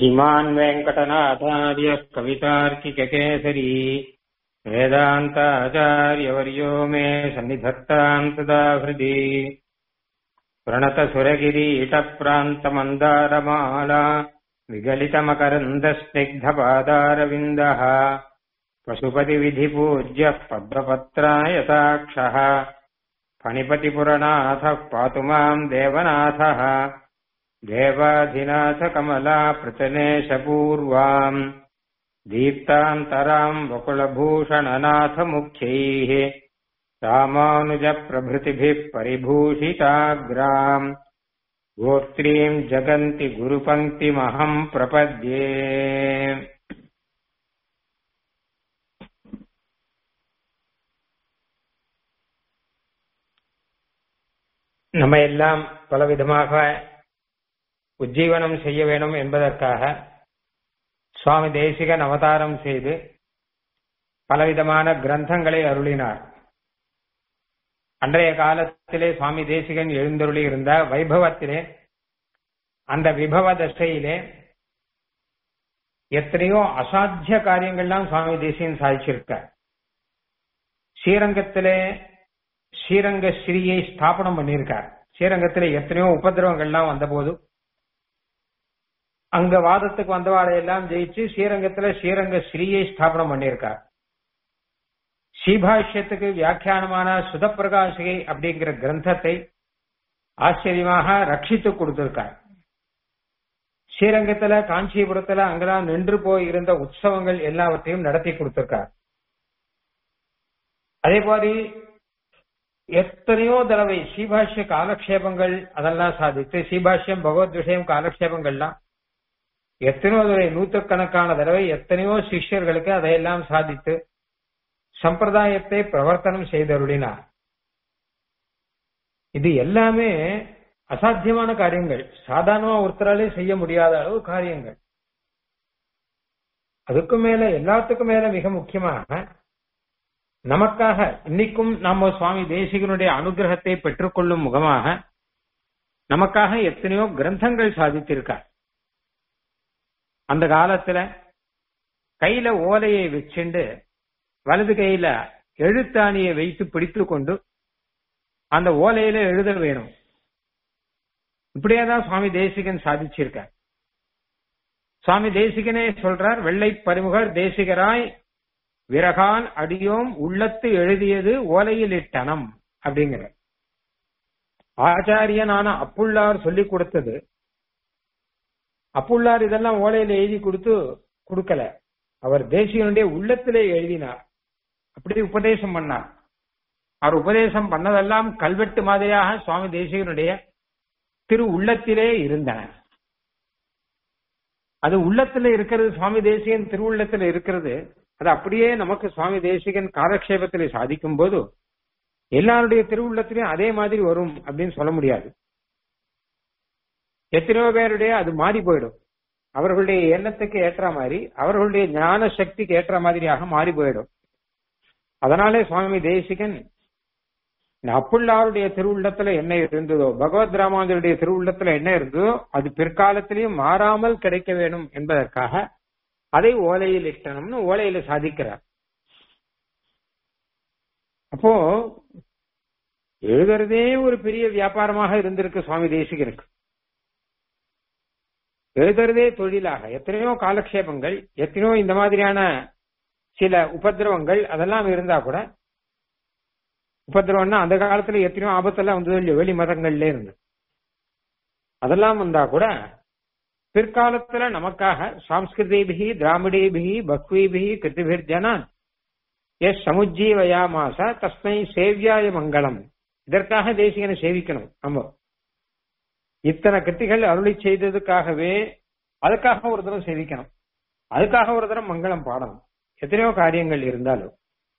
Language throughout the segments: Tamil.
श्रीमान् वेङ्कटनाथार्य कवितार्किककेसरी वेदान्ताचार्यवर्यो मे सन्निधत्ताम् सदा हृदि प्रणतसुरगिरीटप्रान्तमन्दारमाला विगलितमकरन्दस्निग्धपादारविन्दः पशुपतिविधिपूज्यः पद्मपत्रायताक्षः फणिपतिपुरनाथः पातु माम् देवनाथः देवाधिनाथकमला प्रतनेशपूर्वाम् दीप्तान्तराम् वकुलभूषणनाथमुख्यैः रामानुजप्रभृतिभिः परिभूषिताग्राम् गोत्रीम् जगन्ति गुरुपङ्क्तिमहम् प्रपद्ये நம்ம எல்லாம் பலவிதமாக உஜ்ஜீவனம் செய்ய வேண்டும் என்பதற்காக சுவாமி தேசிகன் அவதாரம் செய்து பலவிதமான கிரந்தங்களை அருளினார் அன்றைய காலத்திலே சுவாமி தேசிகன் எழுந்தருளி இருந்த வைபவத்திலே அந்த விபவ தசையிலே எத்தனையோ அசாத்திய காரியங்கள்லாம் சுவாமி தேசிகன் சாதிச்சிருக்க ஸ்ரீரங்கத்திலே ஸ்ரீரங்க ஸ்ரீயை ஸ்தாபனம் பண்ணியிருக்கார் ஸ்ரீரங்கத்திலே எத்தனையோ உபதிரவங்கள்லாம் வந்தபோது அங்க வாதத்துக்கு வந்தவாளை எல்லாம் ஜெயிச்சு ஸ்ரீரங்கத்துல ஸ்ரீரங்க ஸ்ரீயை ஸ்தாபனம் பண்ணியிருக்கார் ஸ்ரீபாஷ்யத்துக்கு வியாக்கியானமான சுதப்பிரகாசிகை அப்படிங்கிற கிரந்தத்தை ஆச்சரியமாக ரட்சித்து கொடுத்திருக்கார் ஸ்ரீரங்கத்துல காஞ்சிபுரத்துல அங்கெல்லாம் நின்று போய் இருந்த உற்சவங்கள் எல்லாவற்றையும் நடத்தி கொடுத்திருக்கார் அதே மாதிரி எத்தனையோ தடவை ஸ்ரீபாஷ்ய காலக்ஷேபங்கள் அதெல்லாம் சாதித்து ஸ்ரீபாஷ்யம் பகவத் விஷயம் காலக்ஷேபங்கள்லாம் எத்தனையோ தடவை நூற்றுக்கணக்கான தடவை எத்தனையோ சிஷ்யர்களுக்கு அதையெல்லாம் சாதித்து சம்பிரதாயத்தை பிரவர்த்தனம் செய்தருளினார் இது எல்லாமே அசாத்தியமான காரியங்கள் சாதாரணமா ஒருத்தராலே செய்ய முடியாத அளவு காரியங்கள் அதுக்கும் மேல எல்லாத்துக்கும் மேல மிக முக்கியமாக நமக்காக இன்னைக்கும் நம்ம சுவாமி தேசிகனுடைய அனுகிரகத்தை பெற்றுக்கொள்ளும் முகமாக நமக்காக எத்தனையோ கிரந்தங்கள் சாதித்திருக்கார் அந்த காலத்துல கையில ஓலையை வச்சுண்டு வலது கையில எழுத்தாணியை வைத்து பிடித்து கொண்டு அந்த ஓலையில எழுத வேணும் இப்படியேதான் சுவாமி தேசிகன் சாதிச்சிருக்கார் சுவாமி தேசிகனே சொல்றார் வெள்ளை பரிமுகர் தேசிகராய் விரகான் அடியோம் உள்ளத்து எழுதியது ஓலையில் இட்டனம் அப்படிங்கிற ஆச்சாரியனான அப்புள்ளார் சொல்லி கொடுத்தது அப்புள்ளார் இதெல்லாம் ஓலையில எழுதி கொடுத்து கொடுக்கல அவர் தேசியனுடைய உள்ளத்திலே எழுதினார் அப்படி உபதேசம் பண்ணார் அவர் உபதேசம் பண்ணதெல்லாம் கல்வெட்டு மாதிரியாக சுவாமி தேசிகனுடைய திரு உள்ளத்திலே இருந்தன அது உள்ளத்துல இருக்கிறது சுவாமி தேசிகன் திருவுள்ளத்துல இருக்கிறது அது அப்படியே நமக்கு சுவாமி தேசிகன் காலக்ஷேபத்திலே சாதிக்கும் போது எல்லாருடைய திருவுள்ளத்திலையும் அதே மாதிரி வரும் அப்படின்னு சொல்ல முடியாது எத்தனையோ பேருடைய அது மாறி போயிடும் அவர்களுடைய எண்ணத்துக்கு ஏற்ற மாதிரி அவர்களுடைய ஞான சக்திக்கு ஏற்ற மாதிரியாக மாறி போயிடும் அதனாலே சுவாமி தேசிகன் அப்புள்ளாருடைய திருவுள்ளத்துல என்ன இருந்ததோ பகவத் ராமானுடைய திருவுள்ளத்துல என்ன இருந்ததோ அது பிற்காலத்திலையும் மாறாமல் கிடைக்க வேணும் என்பதற்காக அதை ஓலையில் இட்டணும்னு ஓலையில சாதிக்கிறார் அப்போ எழுதுறதே ஒரு பெரிய வியாபாரமாக இருந்திருக்கு சுவாமி தேசிகருக்கு எழுதுறதே தொழிலாக எத்தனையோ காலக்ஷேபங்கள் எத்தனையோ இந்த மாதிரியான சில உபதிரவங்கள் அதெல்லாம் இருந்தா கூட உபதிரவம்னா அந்த காலத்துல எத்தனையோ ஆபத்தெல்லாம் வந்தது இல்லையோ வெளி மதங்கள்ல இருந்து அதெல்லாம் வந்தா கூட பிற்காலத்துல நமக்காக சாம்ஸ்கிருதிபிகி திராமிடேபிகி பக்வீபிகி கிருத்திபிர் ஜனான் எஸ் சமுஜீவயாமாச தஸ்மை சேவியாய மங்களம் இதற்காக தேசிகனை சேவிக்கணும் நம்ம இத்தனை கிருத்திகள் அருளி செய்ததுக்காகவே அதுக்காக ஒரு தரம் சேவிக்கணும் அதுக்காக ஒரு தரம் மங்களம் பாடணும் எத்தனையோ காரியங்கள் இருந்தாலும்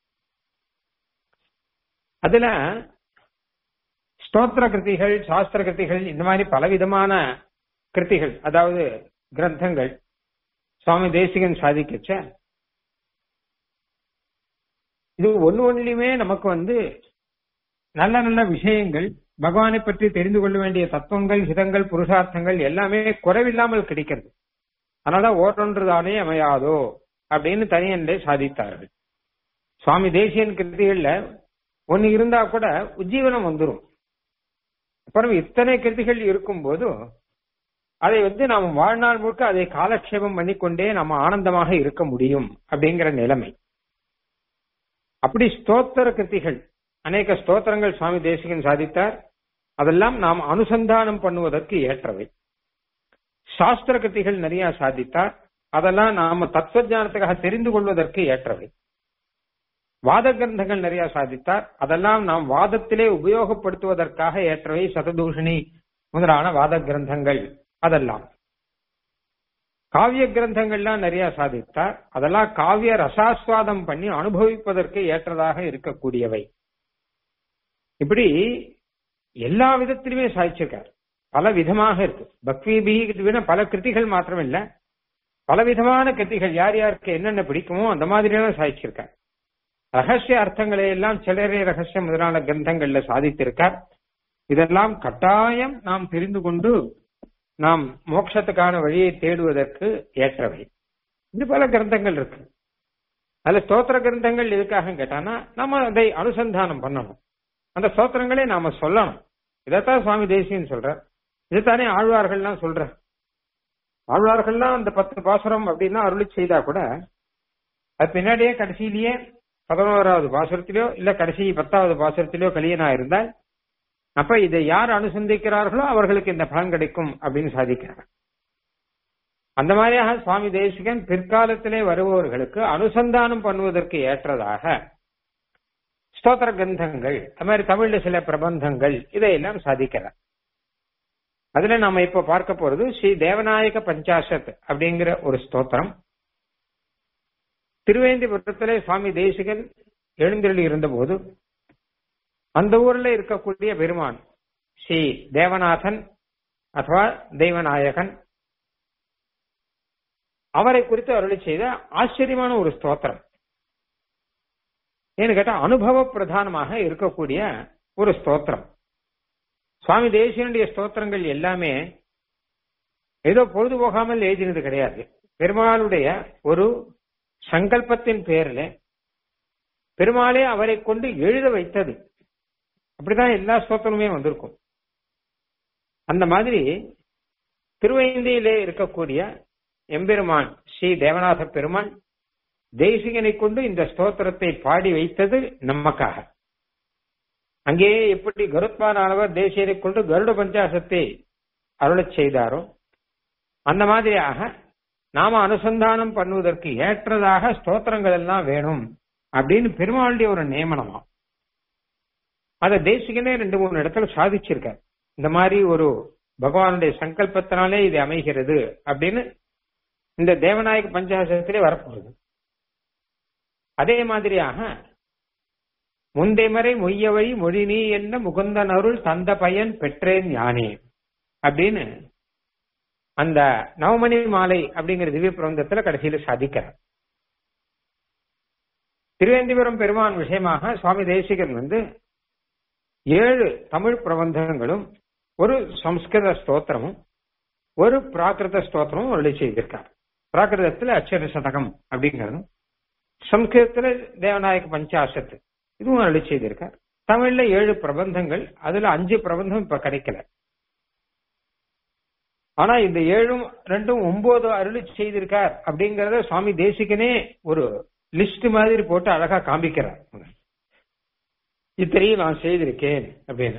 அதுல ஸ்தோத்திர கிருத்திகள் சாஸ்திர கிருத்திகள் இந்த மாதிரி பலவிதமான கிருத்திகள் அதாவது கிரந்தங்கள் சுவாமி தேசிகன் சாதிக்கச்ச இது ஒன்னு ஒன்னுலயுமே நமக்கு வந்து நல்ல நல்ல விஷயங்கள் பகவானை பற்றி தெரிந்து கொள்ள வேண்டிய தத்துவங்கள் ஹிதங்கள் புருஷார்த்தங்கள் எல்லாமே குறைவில்லாமல் கிடைக்கிறது அதனால ஓட்டொன்றுதானே அமையாதோ அப்படின்னு தனியன்றை சாதித்தார்கள் சுவாமி தேசியன் கிருதிகள்ல ஒன்னு இருந்தா கூட உஜ்ஜீவனம் வந்துரும் அப்புறம் இத்தனை கிருதிகள் இருக்கும் போது அதை வந்து நாம் வாழ்நாள் முழுக்க அதை காலக்ஷேபம் பண்ணிக்கொண்டே நம்ம ஆனந்தமாக இருக்க முடியும் அப்படிங்கிற நிலைமை அப்படி ஸ்தோத்திர கிருதிகள் அநேக ஸ்தோத்திரங்கள் சுவாமி தேசிகன் சாதித்தார் அதெல்லாம் நாம் அனுசந்தானம் பண்ணுவதற்கு ஏற்றவை சாஸ்திர கிருதிகள் நிறைய சாதித்தார் அதெல்லாம் நாம தத்துவ ஞானத்துக்காக தெரிந்து கொள்வதற்கு ஏற்றவை வாத கிரந்தங்கள் நிறைய சாதித்தார் அதெல்லாம் நாம் வாதத்திலே உபயோகப்படுத்துவதற்காக ஏற்றவை சததூஷணி முதலான வாத கிரந்தங்கள் அதெல்லாம் காவிய கிரந்தங்கள்லாம் நிறைய சாதித்தார் அதெல்லாம் காவிய ரசாஸ்வாதம் பண்ணி அனுபவிப்பதற்கு ஏற்றதாக இருக்கக்கூடியவை இப்படி எல்லா விதத்திலுமே சாதிச்சிருக்கார் பல விதமாக இருக்கு பக்வி பல கிருதிகள் மாத்திரம் இல்ல பல விதமான கிருதிகள் யார் யாருக்கு என்னென்ன பிடிக்குமோ அந்த மாதிரியான சாதிச்சிருக்கார் ரகசிய அர்த்தங்களை எல்லாம் சிலரே ரகசியம் முதலான கிரந்தங்கள்ல சாதித்திருக்கார் இதெல்லாம் கட்டாயம் நாம் தெரிந்து கொண்டு நாம் மோட்சத்துக்கான வழியை தேடுவதற்கு ஏற்றவை இது பல கிரந்தங்கள் இருக்கு அதுல ஸ்தோத்திர கிரந்தங்கள் எதுக்காக கேட்டானா நம்ம அதை அனுசந்தானம் பண்ணணும் அந்த ஸ்தோத்திரங்களே நாம சொல்லணும் இதைத்தான் சுவாமி தேசியன் சொல்ற இதுதானே ஆழ்வார்கள்லாம் சொல்ற ஆழ்வார்கள்லாம் அந்த பத்து பாசுரம் அப்படின்னா அருளி செய்தா கூட அது பின்னாடியே கடைசியிலேயே பதினோராவது பாசுரத்திலோ இல்ல கடைசி பத்தாவது பாசுரத்திலோ கலியனா இருந்தால் அப்ப இதை யார் அனுசந்திக்கிறார்களோ அவர்களுக்கு இந்த பலன் கிடைக்கும் அப்படின்னு சாதிக்கிறார் அந்த மாதிரியாக சுவாமி தேசிகன் பிற்காலத்திலே வருபவர்களுக்கு அனுசந்தானம் பண்ணுவதற்கு ஏற்றதாக ஸ்தோத்திர கிரந்தங்கள் அது மாதிரி தமிழ்ல சில பிரபந்தங்கள் இதையெல்லாம் சாதிக்கிறார் அதுல நாம இப்ப பார்க்க போறது ஸ்ரீ தேவநாயக பஞ்சாசத் அப்படிங்கிற ஒரு ஸ்தோத்திரம் திருவேந்திபுரத்திலே சுவாமி தேசிகன் எழுந்தருளி இருந்தபோது அந்த ஊர்ல இருக்கக்கூடிய பெருமான் ஸ்ரீ தேவநாதன் அथवा தெய்வநாயகன் அவரை குறித்து அருளி செய்த ஆச்சரியமான ஒரு ஸ்தோத்திரம் ஏன்னு கேட்டா அனுபவ பிரதானமாக இருக்கக்கூடிய ஒரு ஸ்தோத்திரம் சுவாமி தேசியனுடைய ஸ்தோத்திரங்கள் எல்லாமே ஏதோ பொழுது போகாமல் எழுதினது கிடையாது பெருமாளுடைய ஒரு சங்கல்பத்தின் பேரில் பெருமாளே அவரை கொண்டு எழுத வைத்தது அப்படிதான் எல்லா ஸ்தோத்திரமுமே வந்திருக்கும் அந்த மாதிரி திருவைந்தியிலே இருக்கக்கூடிய எம்பெருமான் ஸ்ரீ தேவநாத பெருமான் தேசிகனை கொண்டு இந்த ஸ்தோத்திரத்தை பாடி வைத்தது நமக்காக அங்கேயே எப்படி கருத்மானவர் தேசியனை கொண்டு கருட பஞ்சாசத்தை அருளச் செய்தாரோ அந்த மாதிரியாக நாம அனுசந்தானம் பண்ணுவதற்கு ஏற்றதாக ஸ்தோத்திரங்கள் எல்லாம் வேணும் அப்படின்னு பெருமாளுடைய ஒரு நியமனமா அத தேசிகனே ரெண்டு மூணு இடத்துல சாதிச்சிருக்கார் இந்த மாதிரி ஒரு பகவானுடைய சங்கல்பத்தினாலே இது அமைகிறது அப்படின்னு இந்த தேவநாயக பஞ்சாசத்திலே வரப்போகுது அதே மாதிரியாக முந்தைமறை மொய்யவை மொழினி என்ன முகுந்தன் அருள் தந்த பயன் பெற்றேன் யானே அப்படின்னு அந்த நவமணி மாலை அப்படிங்கிற திவ்ய பிரபந்தத்துல கடைசியில சாதிக்கிறார் திருவேந்திபுரம் பெருமான் விஷயமாக சுவாமி தேசிகன் வந்து ஏழு தமிழ் பிரபந்தங்களும் ஒரு சம்ஸ்கிருத ஸ்தோத்திரமும் ஒரு பிராகிருத ஸ்தோத்திரமும் அருளி செய்திருக்கார் பிராகிருதத்துல அச்சர சதகம் அப்படிங்கிறதும் சம்ஸ்கிருதத்துல தேவநாயக பஞ்சாசத்து இதுவும் அருளி செய்திருக்கார் தமிழ்ல ஏழு பிரபந்தங்கள் அதுல அஞ்சு பிரபந்தம் இப்ப கிடைக்கல ஆனா இந்த ஏழும் ரெண்டும் ஒன்பது அருளி செய்திருக்கார் அப்படிங்கறத சுவாமி தேசிகனே ஒரு லிஸ்ட் மாதிரி போட்டு அழகா காமிக்கிறார் இத்தனையும் நான் செய்திருக்கேன் அப்படின்னு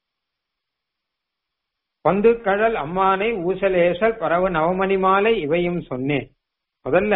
பந்து கழல் அம்மானை ஊசலேசல் பரவு நவமணி மாலை இவையும் சொன்னேன் முதல்ல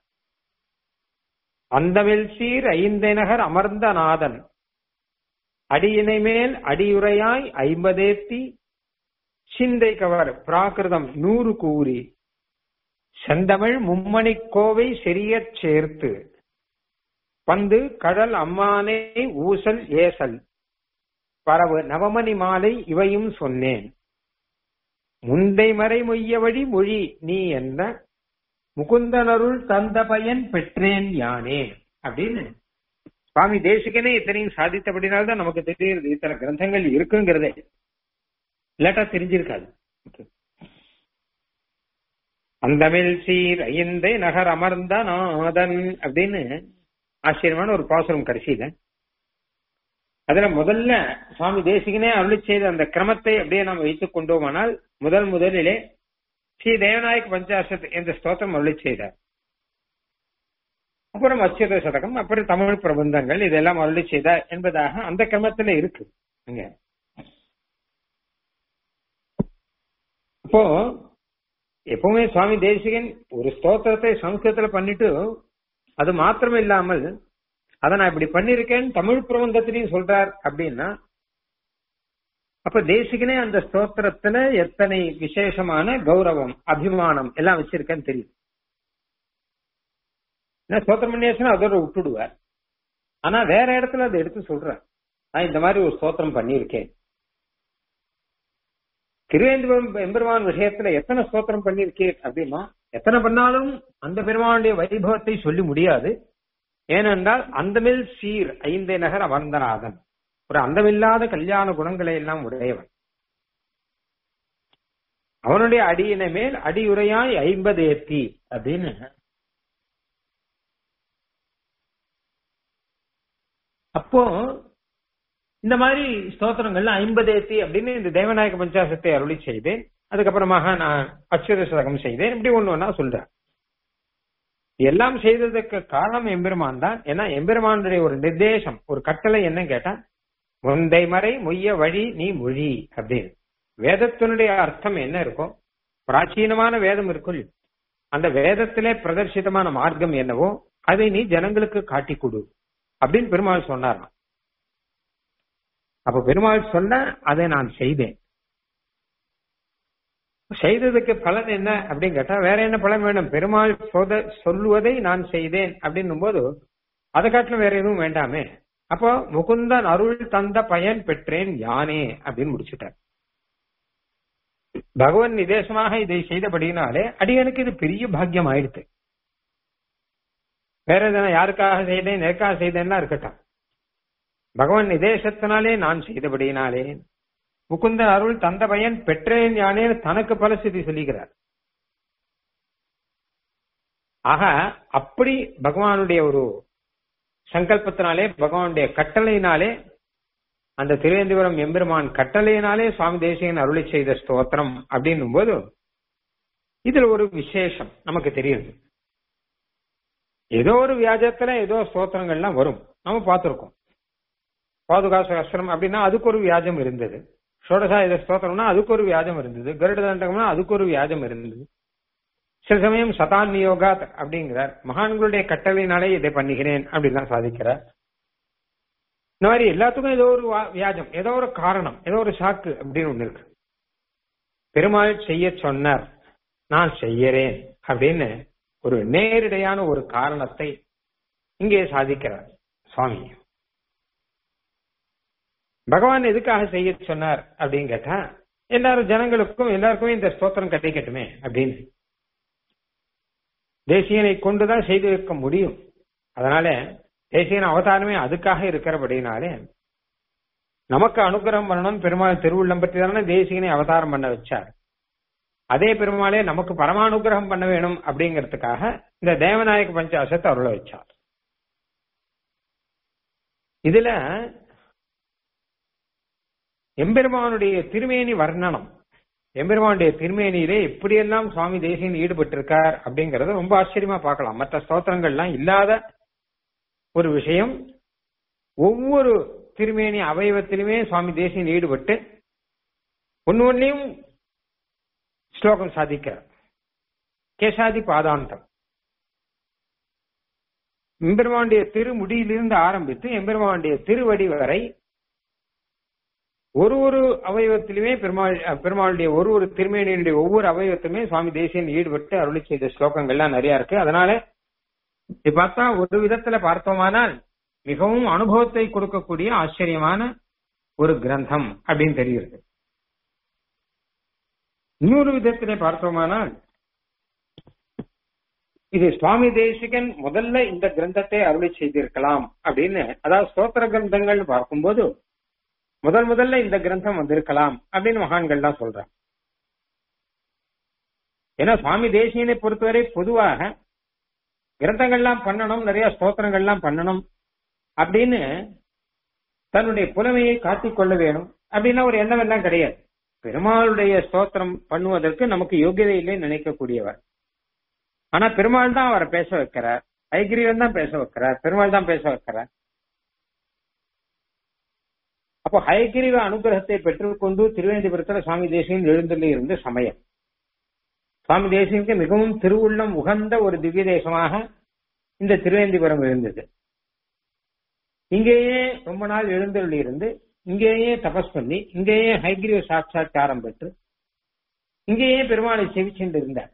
அந்தமில் சீர் ஐந்தநகர் அமர்ந்த நாதன் அடியினை மேல் அடியுரையாய் ஐம்பதேத்தி சிந்தை கவர் பிராகிருதம் நூறு கூறி செந்தமிழ் மும்மணி கோவை செரியச் சேர்த்து பந்து கடல் அம்மானே ஊசல் ஏசல் பரவு நவமணி மாலை இவையும் சொன்னேன் முந்தை மறை மொய்யவழி மொழி நீ என்ன முகுந்தனருள் தந்த பயன் பெற்றேன் யானே அப்படின்னு சுவாமி தேசிகனே இத்தனையும் சாதித்தபடினால்தான் நமக்கு தெரியுது இத்தனை கிரந்தங்கள் இருக்குங்கிறதே இல்லாட்டா தெரிஞ்சிருக்காது அந்தமில் சீர் ஐந்தை நகர் அமர்ந்த நாதன் அப்படின்னு ஆச்சரியமான ஒரு பாசுரம் கடைசியில அதுல முதல்ல சுவாமி தேசிகனே அருளி செய்த அந்த கிரமத்தை அப்படியே நாம் வைத்துக் கொண்டோமானால் முதல் முதலிலே ஸ்ரீ தேவநாயக் பஞ்சாசத் என்ற ஸ்தோத்திரம் அருளி செய்தார் அப்புறம் அச்சுத சதகம் அப்புறம் தமிழ் பிரபந்தங்கள் இதெல்லாம் அருளி செய்தார் என்பதாக அந்த கிரமத்துல இருக்கு அங்க அப்போ எப்பவுமே சுவாமி தேசிகன் ஒரு ஸ்தோத்திரத்தை சம்ஸ்கிருதத்துல பண்ணிட்டு அது மாத்திரம் இல்லாமல் அதை நான் இப்படி பண்ணிருக்கேன் தமிழ் பிரபந்தத்திலையும் சொல்றார் அப்படின்னா அப்ப தேசிகனே அந்த ஸ்தோத்திரத்துல எத்தனை விசேஷமான கௌரவம் அபிமானம் எல்லாம் வச்சிருக்கேன்னு தெரியும் ஏன்னா ஸ்தோத்திரம் பண்ணியாச்சுன்னா அதோட விட்டுடுவார் ஆனா வேற இடத்துல அதை எடுத்து சொல்றார் நான் இந்த மாதிரி ஒரு ஸ்தோத்திரம் பண்ணியிருக்கேன் திருவேந்திரம் எம்பெருமான் விஷயத்துல எத்தனை ஸ்தோத்திரம் பண்ணிருக்கேன் அப்படின்னா எத்தனை பண்ணாலும் அந்த பெருமானுடைய வைபவத்தை சொல்லி முடியாது ஏனென்றால் அந்தமில் சீர் ஐந்தை நகர் அமர்ந்தநாதன் ஒரு அந்தமில்லாத கல்யாண குணங்களை எல்லாம் உடையவன் அவனுடைய அடியின மேல் அடியுரையாய் ஐம்பது ஏத்தி அப்படின்னு அப்போ இந்த மாதிரி ஸ்தோத்திரங்கள்ல ஐம்பது ஏத்தி அப்படின்னு இந்த தேவநாயக பஞ்சாசத்தை அருளி செய்தேன் அதுக்கப்புறமாக நான் அச்சுத சதகம் செய்தேன் இப்படி ஒண்ணு ஒன்னா சொல்றேன் எல்லாம் செய்ததுக்கு காரணம் எம்பெருமான் தான் ஏன்னா எம்பெருமானுடைய ஒரு நிர்தேசம் ஒரு கட்டளை என்ன கேட்டா முந்தை மறை முய்ய வழி நீ மொழி அப்படின்னு வேதத்தினுடைய அர்த்தம் என்ன இருக்கும் பிராச்சீனமான வேதம் இருக்கும் அந்த வேதத்திலே பிரதர்சிதமான மார்க்கம் என்னவோ அதை நீ ஜனங்களுக்கு காட்டி கொடு அப்படின்னு பெருமாள் சொன்னாராம் அப்ப பெருமாள் சொன்ன அதை நான் செய்தேன் செய்ததுக்கு பலன் என்ன அப்படின்னு கேட்டா வேற என்ன பலன் வேணும் பெருமாள் சொத சொல்லுவதை நான் செய்தேன் அப்படின்னும் போது அதை காட்டிலும் வேற எதுவும் வேண்டாமே அப்போ முகுந்தன் அருள் தந்த பயன் பெற்றேன் யானே அப்படின்னு முடிச்சுட்டார் பகவன் நிதேசமாக இதை செய்தபடினாலே அடியனுக்கு இது பெரிய பாக்கியம் ஆயிடுத்து வேற எதனா யாருக்காக செய்தேன் எதற்காக செய்தேன்னா இருக்கட்டும் பகவான் நிதேசத்தினாலே நான் செய்தபடியினாலே முகுந்த அருள் தந்த பயன் பெற்றேன் யானே தனக்கு பல சிதி சொல்லுகிறார் ஆக அப்படி பகவானுடைய ஒரு சங்கல்பத்தினாலே பகவானுடைய கட்டளையினாலே அந்த திருவேந்திபுரம் எம்பெருமான் கட்டளையினாலே சுவாமி தேசிகன் அருளி செய்த ஸ்தோத்திரம் அப்படின்னும் போது இதுல ஒரு விசேஷம் நமக்கு தெரியுது ஏதோ ஒரு வியாஜத்துல ஏதோ ஸ்தோத்திரங்கள்லாம் வரும் நம்ம பார்த்திருக்கோம் பாதுகாச அஸ்திரம் அப்படின்னா அதுக்கு ஒரு வியாஜம் இருந்தது ஷோடசாயுத ஸ்தோத்திரம்னா அதுக்கு ஒரு வியாஜம் இருந்தது கருட தண்டகம்னா அதுக்கு ஒரு வியாஜம் இருந்தது சில சமயம் சதான் நியோகாத் அப்படிங்கிறார் மகான்களுடைய கட்டளையினாலே இதை பண்ணுகிறேன் அப்படிலாம் சாதிக்கிறார் இந்த மாதிரி எல்லாத்துக்கும் ஏதோ ஒரு வியாஜம் ஏதோ ஒரு காரணம் ஏதோ ஒரு சாக்கு அப்படின்னு ஒண்ணு இருக்கு பெருமாள் செய்ய சொன்னார் நான் செய்யறேன் அப்படின்னு ஒரு நேரிடையான ஒரு காரணத்தை இங்கே சாதிக்கிறார் சுவாமி பகவான் எதுக்காக செய்ய சொன்னார் அப்படின்னு கேட்டா எல்லாரும் ஜனங்களுக்கும் எல்லாருக்குமே இந்த ஸ்தோத்திரம் கிடைக்கட்டுமே அப்படின்னு தேசியனை கொண்டுதான் செய்து வைக்க முடியும் அதனால தேசியன் அவதாரமே அதுக்காக இருக்கிறபடினாலே நமக்கு அனுகிரகம் பண்ணணும் பெருமாள் திருவுள்ளம் பற்றி தானே தேசியனை அவதாரம் பண்ண வச்சார் அதே பெருமாளே நமக்கு பரமானுகிரகம் பண்ண வேணும் அப்படிங்கிறதுக்காக இந்த தேவநாயக பஞ்சாசத்தை அருள வச்சார் இதுல எம்பெருமானுடைய திருமேனி வர்ணனம் எம்பெருமானுடைய திருமேனியிலே எப்படியெல்லாம் சுவாமி தேசியன் ஈடுபட்டிருக்கார் அப்படிங்கறத ரொம்ப ஆச்சரியமா பார்க்கலாம் மற்ற ஸ்தோத்திரங்கள்லாம் இல்லாத ஒரு விஷயம் ஒவ்வொரு திருமேனி அவயவத்திலுமே சுவாமி தேசியன் ஈடுபட்டு ஒன்னு ஒன்னையும் ஸ்லோகம் சாதிக்கிறார் கேசாதி பாதாந்தம் எம்பெருமானுடைய திருமுடியிலிருந்து ஆரம்பித்து எம்பெருமானுடைய திருவடி வரை ஒரு ஒரு அவயவத்திலுமே பெருமாள் பெருமாளுடைய ஒரு ஒரு திருமேனியினுடைய ஒவ்வொரு அவயவத்திலுமே சுவாமி தேசியன் ஈடுபட்டு அருளி செய்த ஸ்லோகங்கள்லாம் நிறைய இருக்கு அதனால இப்ப பார்த்தா ஒரு விதத்துல பார்த்தோமானால் மிகவும் அனுபவத்தை கொடுக்கக்கூடிய ஆச்சரியமான ஒரு கிரந்தம் அப்படின்னு தெரிகிறது இன்னொரு விதத்திலே பார்த்தோமானால் இது சுவாமி தேசிகன் முதல்ல இந்த கிரந்தத்தை அருளி செய்திருக்கலாம் அப்படின்னு அதாவது ஸ்தோத்திர கிரந்தங்கள் பார்க்கும்போது முதல் முதல்ல இந்த கிரந்தம் வந்திருக்கலாம் அப்படின்னு மகான்கள்லாம் சொல்றாங்க ஏன்னா சுவாமி தேசியனை பொறுத்தவரை பொதுவாக கிரந்தங்கள்லாம் பண்ணணும் நிறைய ஸ்தோத்திரங்கள்லாம் பண்ணணும் அப்படின்னு தன்னுடைய புலமையை காட்டிக் கொள்ள வேணும் அப்படின்னா ஒரு எண்ணம் எல்லாம் கிடையாது பெருமாளுடைய ஸ்தோத்திரம் பண்ணுவதற்கு நமக்கு யோகியதை இல்லை நினைக்கக்கூடியவர் ஆனா பெருமாள் தான் அவரை பேச வைக்கிறார் ஐகிரியன் தான் பேச வைக்கிறார் பெருமாள் தான் பேச வைக்கிறார் அப்போ ஹயகிரிவ அனுகிரகத்தை பெற்றுக்கொண்டு திருவேந்திபுரத்துல சுவாமி தேசியன் எழுந்தள்ளி இருந்த சமயம் சுவாமி தேசியனுக்கு மிகவும் திருவுள்ளம் உகந்த ஒரு திவ்ய தேசமாக இந்த திருவேந்திபுரம் இருந்தது இங்கேயே ரொம்ப நாள் எழுந்தருளி இருந்து இங்கேயே தபஸ் பண்ணி இங்கேயே ஹைகிரீவ சாட்சா்காரம் பெற்று இங்கேயே பெருமாளை செவிச்சென்று இருந்தார்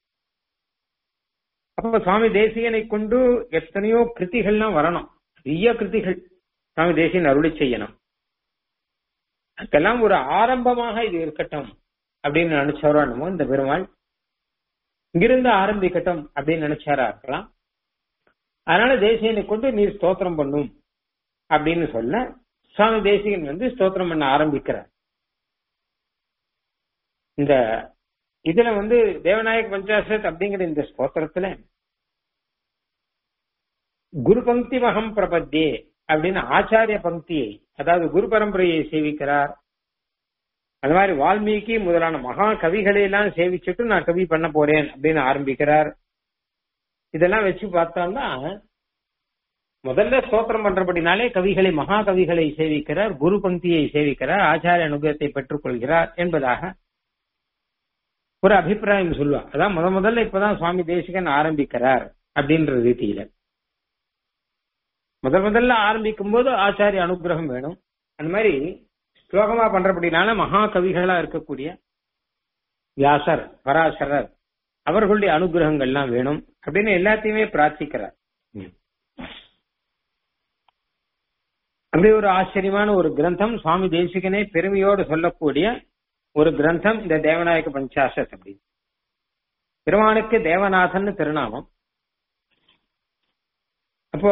அப்ப சுவாமி தேசியனை கொண்டு எத்தனையோ கிருத்திகள்லாம் வரணும் பெரிய கிருத்திகள் சுவாமி தேசியன் அருளி செய்யணும் அதுக்கெல்லாம் ஒரு ஆரம்பமாக இது இருக்கட்டும் அப்படின்னு நினைச்சவரோ என்னமோ இந்த பெருமாள் இங்கிருந்து ஆரம்பிக்கட்டும் அப்படின்னு நினைச்சாரா இருக்கலாம் அதனால தேசியனை கொண்டு நீர் ஸ்தோத்திரம் பண்ணும் அப்படின்னு சொல்ல சுவாமி தேசிகன் வந்து ஸ்தோத்திரம் பண்ண ஆரம்பிக்கிறார் இந்த இதுல வந்து தேவநாயக் பஞ்சாசத் அப்படிங்கிற இந்த ஸ்தோத்திரத்துல குரு பங்கி மகம் பிரபத்தியே அப்படின்னு ஆச்சாரிய பங்கியை அதாவது குரு பரம்பரையை சேவிக்கிறார் அந்த மாதிரி வால்மீகி முதலான மகா கவிகளை எல்லாம் சேவிச்சுட்டு நான் கவி பண்ண போறேன் அப்படின்னு ஆரம்பிக்கிறார் இதெல்லாம் வச்சு பார்த்தோம்னா முதல்ல ஸ்தோத்திரம் பண்றபடினாலே கவிகளை மகா கவிகளை சேவிக்கிறார் குரு பங்கியை சேவிக்கிறார் ஆச்சாரிய அனுகிரகத்தை பெற்றுக் கொள்கிறார் என்பதாக ஒரு அபிப்பிராயம் சொல்லுவா அதான் முத முதல்ல இப்பதான் சுவாமி தேசிகன் ஆரம்பிக்கிறார் அப்படின்ற ரீதியில முதல் முதல்ல ஆரம்பிக்கும் போது ஆச்சாரிய அனுகிரகம் வேணும் அந்த மாதிரி ஸ்லோகமா பண்றபடினால மகா கவிகளா இருக்கக்கூடிய வியாசர் பராசரர் அவர்களுடைய அனுகிரகங்கள்லாம் வேணும் அப்படின்னு எல்லாத்தையுமே பிரார்த்திக்கிறார் அப்படி ஒரு ஆச்சரியமான ஒரு கிரந்தம் சுவாமி தேசிகனே பெருமையோடு சொல்லக்கூடிய ஒரு கிரந்தம் இந்த தேவநாயக பஞ்சாசத் அப்படி பெருமானுக்கு தேவநாதன் திருநாமம் அப்போ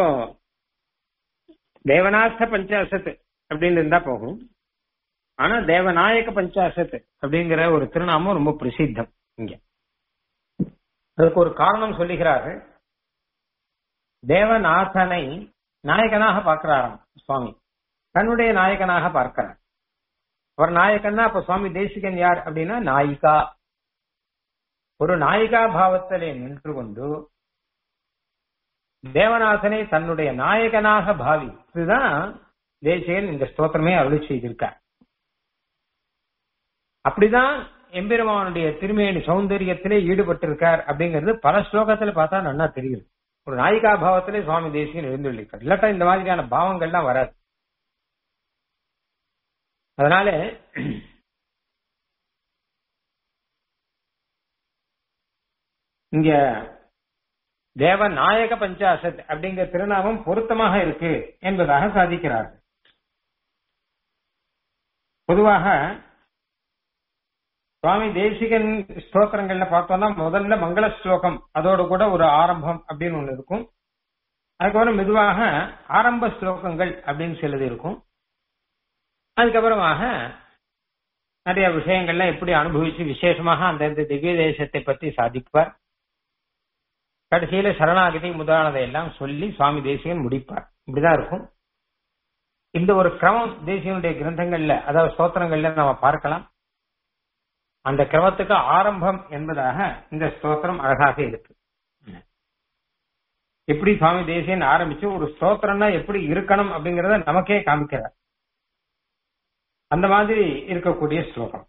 தேவநாத பஞ்சாசத் அப்படின்னு இருந்தா போகும் ஆனா தேவநாயக பஞ்சாசத் அப்படிங்கிற ஒரு திருநாமம் ரொம்ப பிரசித்தம் இங்க அதற்கு ஒரு காரணம் சொல்லுகிறார்கள் தேவநாதனை நாயகனாக பார்க்கிறாராம் சுவாமி தன்னுடைய நாயகனாக பார்க்கிறார் அவர் நாயகன்னா அப்ப சுவாமி தேசிகன் யார் அப்படின்னா நாயிகா ஒரு நாயிகா பாவத்திலே நின்று கொண்டு தேவநாதனை தன்னுடைய நாயகனாக பாவி இதுதான் தேசிகன் இந்த ஸ்தோத்திரமே அருளி செய்திருக்கார் அப்படிதான் எம்பெருமானுடைய திருமேனி சௌந்தரியத்திலே ஈடுபட்டிருக்கார் அப்படிங்கிறது பல ஸ்லோகத்துல பார்த்தா நல்லா தெரியுது ஒரு நாயிகா பாவத்திலே சுவாமி தேசிகன் எழுந்துள்ளிருக்கார் இல்லாட்டா இந்த மாதிரியான பாவங்கள்லாம் வராது அதனால இங்க தேவநாயக பஞ்சாசத் அப்படிங்கிற திருநாமம் பொருத்தமாக இருக்கு என்பதாக சாதிக்கிறார்கள் பொதுவாக சுவாமி தேசிகன் ஸ்தோத்திரங்கள்ல பார்த்தோம்னா முதல்ல மங்கள ஸ்லோகம் அதோட கூட ஒரு ஆரம்பம் அப்படின்னு ஒண்ணு இருக்கும் அதுக்கப்புறம் மெதுவாக ஆரம்ப ஸ்லோகங்கள் அப்படின்னு சிலது இருக்கும் அதுக்கப்புறமாக நிறைய விஷயங்கள்லாம் எப்படி அனுபவிச்சு விசேஷமாக அந்தந்த திவ்ய தேசத்தை பற்றி சாதிப்பார் கடைசியில சரணாகதி முதலானதை எல்லாம் சொல்லி சுவாமி தேசிகன் முடிப்பார் இப்படிதான் இருக்கும் இந்த ஒரு கிரமம் தேசியனுடைய கிரந்தங்கள்ல அதாவது ஸ்தோத்திரங்கள்ல நம்ம பார்க்கலாம் அந்த கிரமத்துக்கு ஆரம்பம் என்பதாக இந்த ஸ்தோத்திரம் அழகாக இருக்கு எப்படி சுவாமி தேசியன் ஆரம்பிச்சு ஒரு ஸ்தோத்திரம்னா எப்படி இருக்கணும் அப்படிங்கறத நமக்கே காமிக்கிறார் அந்த மாதிரி இருக்கக்கூடிய ஸ்லோகம்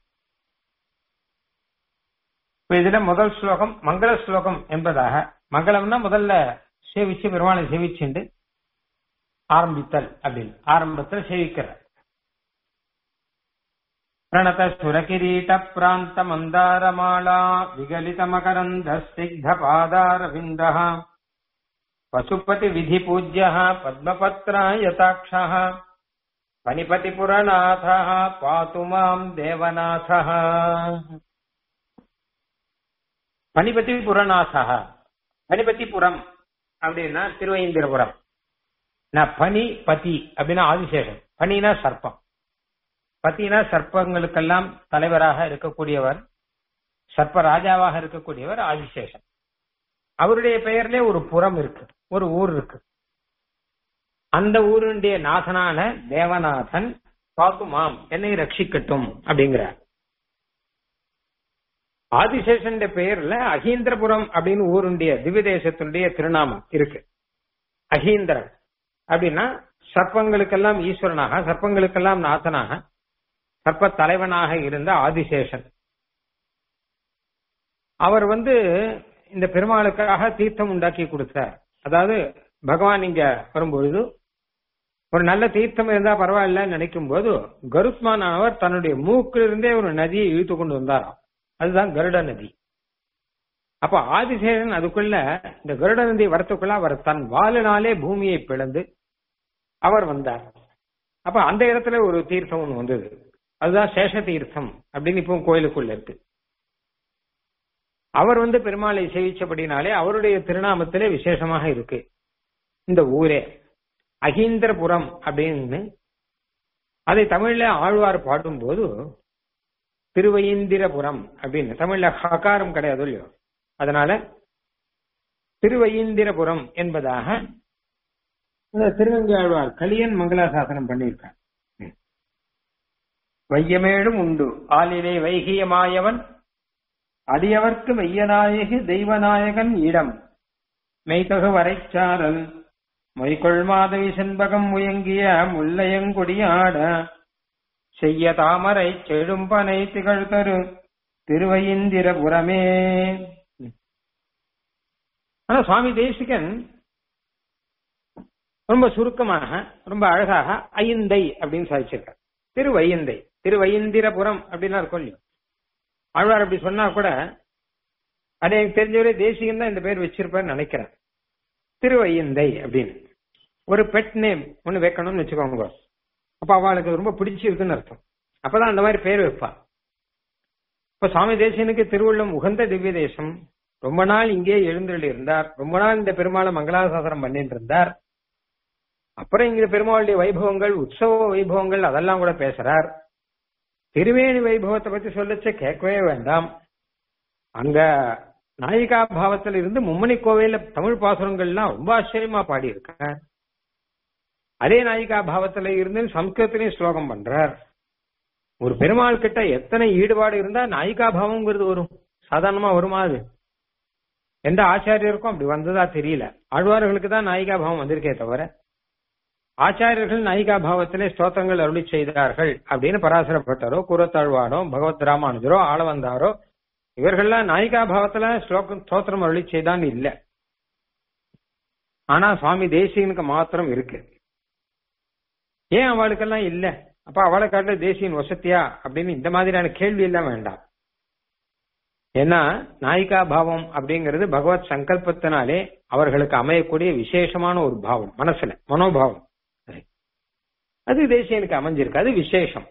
இப்ப இதுல முதல் ஸ்லோகம் மங்கள ஸ்லோகம் என்பதாக மங்களம்னா முதல்ல சேவிச்சு பெருமாளை சேவிச்சுண்டு ஆரம்பித்தல் அப்படின்னு ஆரம்பத்தில் சேவிக்கிறார் प्रणत सुरकिरीट प्रान्त मन्दारमाला विगलित मकरन्द स्निग्ध पादारविन्दः पशुपति विधिपूज्यः पद्मपत्रायताक्षः फणिपतिपुरनाथः पातु माम् देवनाथः பனிபதிபுரநாசக பனிபதிபுரம் அப்படின்னா திருவைந்திரபுரம் பனி பதி அப்படின்னா ஆதிசேஷன் பனினா சர்ப்பம் பத்தினா சர்ப்பங்களுக்கெல்லாம் தலைவராக இருக்கக்கூடியவர் சர்ப்ப ராஜாவாக இருக்கக்கூடியவர் ஆதிசேஷன் அவருடைய பெயர்ல ஒரு புறம் இருக்கு ஒரு ஊர் இருக்கு அந்த ஊருடைய நாதனான தேவநாதன் பாக்குமாம் என்னை ரட்சிக்கட்டும் அப்படிங்கிறார் ஆதிசேஷன் பெயர்ல அகீந்திரபுரம் அப்படின்னு ஊருடைய திவ்ய தேசத்தினுடைய திருநாமம் இருக்கு அகீந்திரன் அப்படின்னா சர்ப்பங்களுக்கெல்லாம் ஈஸ்வரனாக சர்ப்பங்களுக்கெல்லாம் நாதனாக சர்ப்ப தலைவனாக இருந்த ஆதிசேஷன் அவர் வந்து இந்த பெருமாளுக்காக தீர்த்தம் உண்டாக்கி கொடுத்தார் அதாவது பகவான் இங்க வரும்பொழுது ஒரு நல்ல தீர்த்தம் இருந்தா பரவாயில்லன்னு நினைக்கும் போது கருத்மான் அவர் தன்னுடைய மூக்கிலிருந்தே ஒரு நதியை இழுத்து கொண்டு வந்தாராம் அதுதான் கருட நதி அப்ப ஆதிசேஷன் அதுக்குள்ள இந்த கருட நதி வரத்துக்குள்ள அவர் தன் வாலினாலே பூமியை பிளந்து அவர் வந்தார் அப்ப அந்த இடத்துல ஒரு தீர்த்தம் ஒண்ணு வந்தது அதுதான் சேஷ தீர்த்தம் அப்படின்னு இப்போ கோயிலுக்குள்ள இருக்கு அவர் வந்து பெருமாளை சேவிச்சபடினாலே அவருடைய திருநாமத்திலே விசேஷமாக இருக்கு இந்த ஊரே அகீந்திரபுரம் அப்படின்னு அதை தமிழ்ல ஆழ்வார் பாடும்போது திருவையீந்திரபுரம் அப்படின்னு தமிழ்ல ஹகாரம் கிடையாது இல்லையோ அதனால திருவையீந்திரபுரம் என்பதாக இந்த திருவங்கை ஆழ்வார் கலியன் மங்களாசாசனம் பண்ணியிருக்கார் வையமேடும் உண்டு ஆளிலே வைகியமாயவன் அடியவர்க்கு மெய்யநாயகி தெய்வநாயகன் இடம் மெய்தகு வரைச்சாரல் மொய்கொள் மாதவி செண்பகம் முயங்கிய முல்லையங்குடியாட செய்ய தாமரை செழும்பனை திகழ் தரு திருவையிந்திரபுரமே ஆனா சுவாமி தேசிகன் ரொம்ப சுருக்கமாக ரொம்ப அழகாக ஐந்தை அப்படின்னு சாதிச்சிருக்கார் திருவையந்தை திருவையந்திரபுரம் அப்படின்னா இருக்கும் இல்லையோ ஆழ்வார் அப்படி சொன்னா கூட அது எனக்கு தெரிஞ்சவரே தேசிகன் தான் இந்த பேர் வச்சிருப்பாருன்னு நினைக்கிறேன் திருவையந்தை அப்படின்னு ஒரு பெட் நேம் ஒன்னு வைக்கணும்னு வச்சுக்கோங்க அப்ப அவளுக்கு ரொம்ப பிடிச்சிருக்குன்னு அர்த்தம் அப்பதான் அந்த மாதிரி பேர் வைப்பா இப்ப சுவாமி தேசியனுக்கு திருவள்ளம் உகந்த திவ்ய தேசம் ரொம்ப நாள் இங்கே எழுந்தருளி இருந்தார் ரொம்ப நாள் இந்த பெருமாளை மங்களாசாசனம் பண்ணிட்டு இருந்தார் அப்புறம் இங்க பெருமாளுடைய வைபவங்கள் உற்சவ வைபவங்கள் அதெல்லாம் கூட பேசுறார் திருவேணி வைபவத்தை பத்தி சொல்லச்ச கேட்கவே வேண்டாம் அங்க நாயிகா பாவத்துல இருந்து மும்மணி கோவையில தமிழ் பாசுரங்கள்லாம் ரொம்ப ஆச்சரியமா பாடியிருக்கார் அதே நாயிகா பாவத்துல இருந்து சம்ஸ்கிருத்திலையும் ஸ்லோகம் பண்றார் ஒரு பெருமாள் கிட்ட எத்தனை ஈடுபாடு இருந்தா நாயிகா பாவம்ங்கிறது வரும் சாதாரணமா வருமா அது எந்த ஆச்சாரியருக்கும் அப்படி வந்ததா தெரியல ஆழ்வார்களுக்கு தான் நாயிகா பாவம் வந்திருக்கே தவிர ஆச்சாரியர்கள் நாயிகா பாவத்திலே ஸ்தோத்திரங்கள் அருளி செய்தார்கள் அப்படின்னு பராசரப்பட்டரோ குரத்தாழ்வாரோ பகவத் ராமானுஜரோ ஆளவந்தாரோ இவர்கள்லாம் நாயிகா பாவத்துல ஸ்லோகம் ஸ்தோத்திரம் அருளி செய்தான் இல்ல ஆனா சுவாமி தேசியனுக்கு மாத்திரம் இருக்கு ஏன் அவளுக்கெல்லாம் இல்ல அப்ப அவளை காட்டுல தேசியன் வசத்தியா அப்படின்னு இந்த மாதிரியான கேள்வி எல்லாம் வேண்டாம் ஏன்னா நாயிகா பாவம் அப்படிங்கிறது பகவத் சங்கல்பத்தினாலே அவர்களுக்கு அமையக்கூடிய விசேஷமான ஒரு பாவம் மனசுல மனோபாவம் அது தேசியனுக்கு அமைஞ்சிருக்கு அது விசேஷம்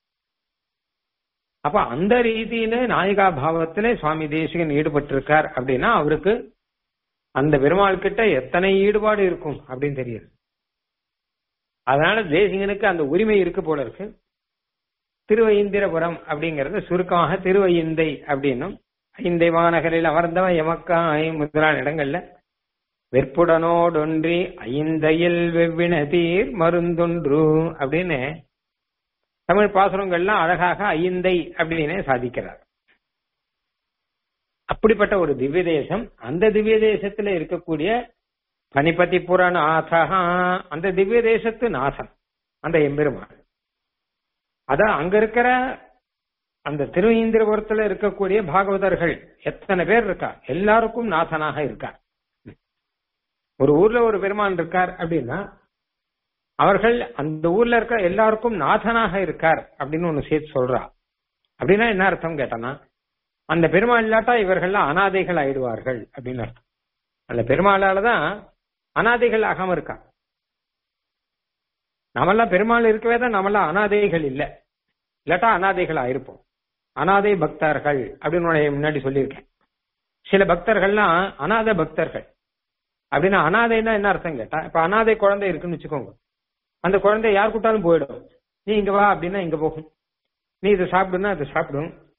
அப்ப அந்த ரீதியில நாயிகா பாவத்திலே சுவாமி தேசிகன் ஈடுபட்டிருக்கார் அப்படின்னா அவருக்கு அந்த பெருமாள் கிட்ட எத்தனை ஈடுபாடு இருக்கும் அப்படின்னு தெரியுது அதனால தேசிகனுக்கு அந்த உரிமை இருக்கு போல இருக்கு திருவையிந்திரபுரம் அப்படிங்கறது சுருக்கமாக திருவையிந்தை அப்படின்னும் ஐந்தை மாநகரில் அமர்ந்தவன் எமக்காய் முதலான இடங்கள்ல வெற்புடனோடொன்றி ஐந்தையில் வெவ்வின தீர் மருந்தொன்று அப்படின்னு தமிழ் பாசுரங்கள்லாம் அழகாக ஐந்தை அப்படின்னு சாதிக்கிறார் அப்படிப்பட்ட ஒரு திவ்ய தேசம் அந்த திவ்ய தேசத்துல இருக்கக்கூடிய பனிபதி புறநாதா அந்த திவ்ய தேசத்து நாசன் அந்த எம்பெருமான் அதான் அங்க இருக்கிற அந்த திருவீந்திரபுரத்துல இருக்கக்கூடிய பாகவதர்கள் எத்தனை பேர் இருக்கா எல்லாருக்கும் நாசனாக இருக்கார் ஒரு ஊர்ல ஒரு பெருமான் இருக்கார் அப்படின்னா அவர்கள் அந்த ஊர்ல இருக்க எல்லாருக்கும் நாதனாக இருக்கார் அப்படின்னு ஒண்ணு சேர்த்து சொல்றா அப்படின்னா என்ன அர்த்தம் கேட்டனா அந்த பெருமாள் இல்லாட்டா இவர்கள்லாம் அனாதைகள் ஆயிடுவார்கள் அப்படின்னு அர்த்தம் அந்த பெருமாளாலதான் அனாதைகள் ஆகாம இருக்கா நாமெல்லாம் பெருமாள் இருக்கவே தான் நாமெல்லாம் அனாதைகள் இல்ல இல்லாட்டா அனாதைகள் ஆயிருப்போம் அனாதை பக்தர்கள் அப்படின்னு முன்னாடி சொல்லியிருக்கேன் சில பக்தர்கள்லாம் அனாதை பக்தர்கள் அப்படின்னா அனாதைன்னா என்ன அர்த்தம் கேட்டா இப்ப அனாதை குழந்தை இருக்குன்னு வச்சுக்கோங்க அந்த குழந்தை யார் கூட்டாலும் போயிடும் நீ இங்க வா அப்படின்னா இங்க போகும் நீ இதை சாப்பிடுனா அதை சாப்பிடும்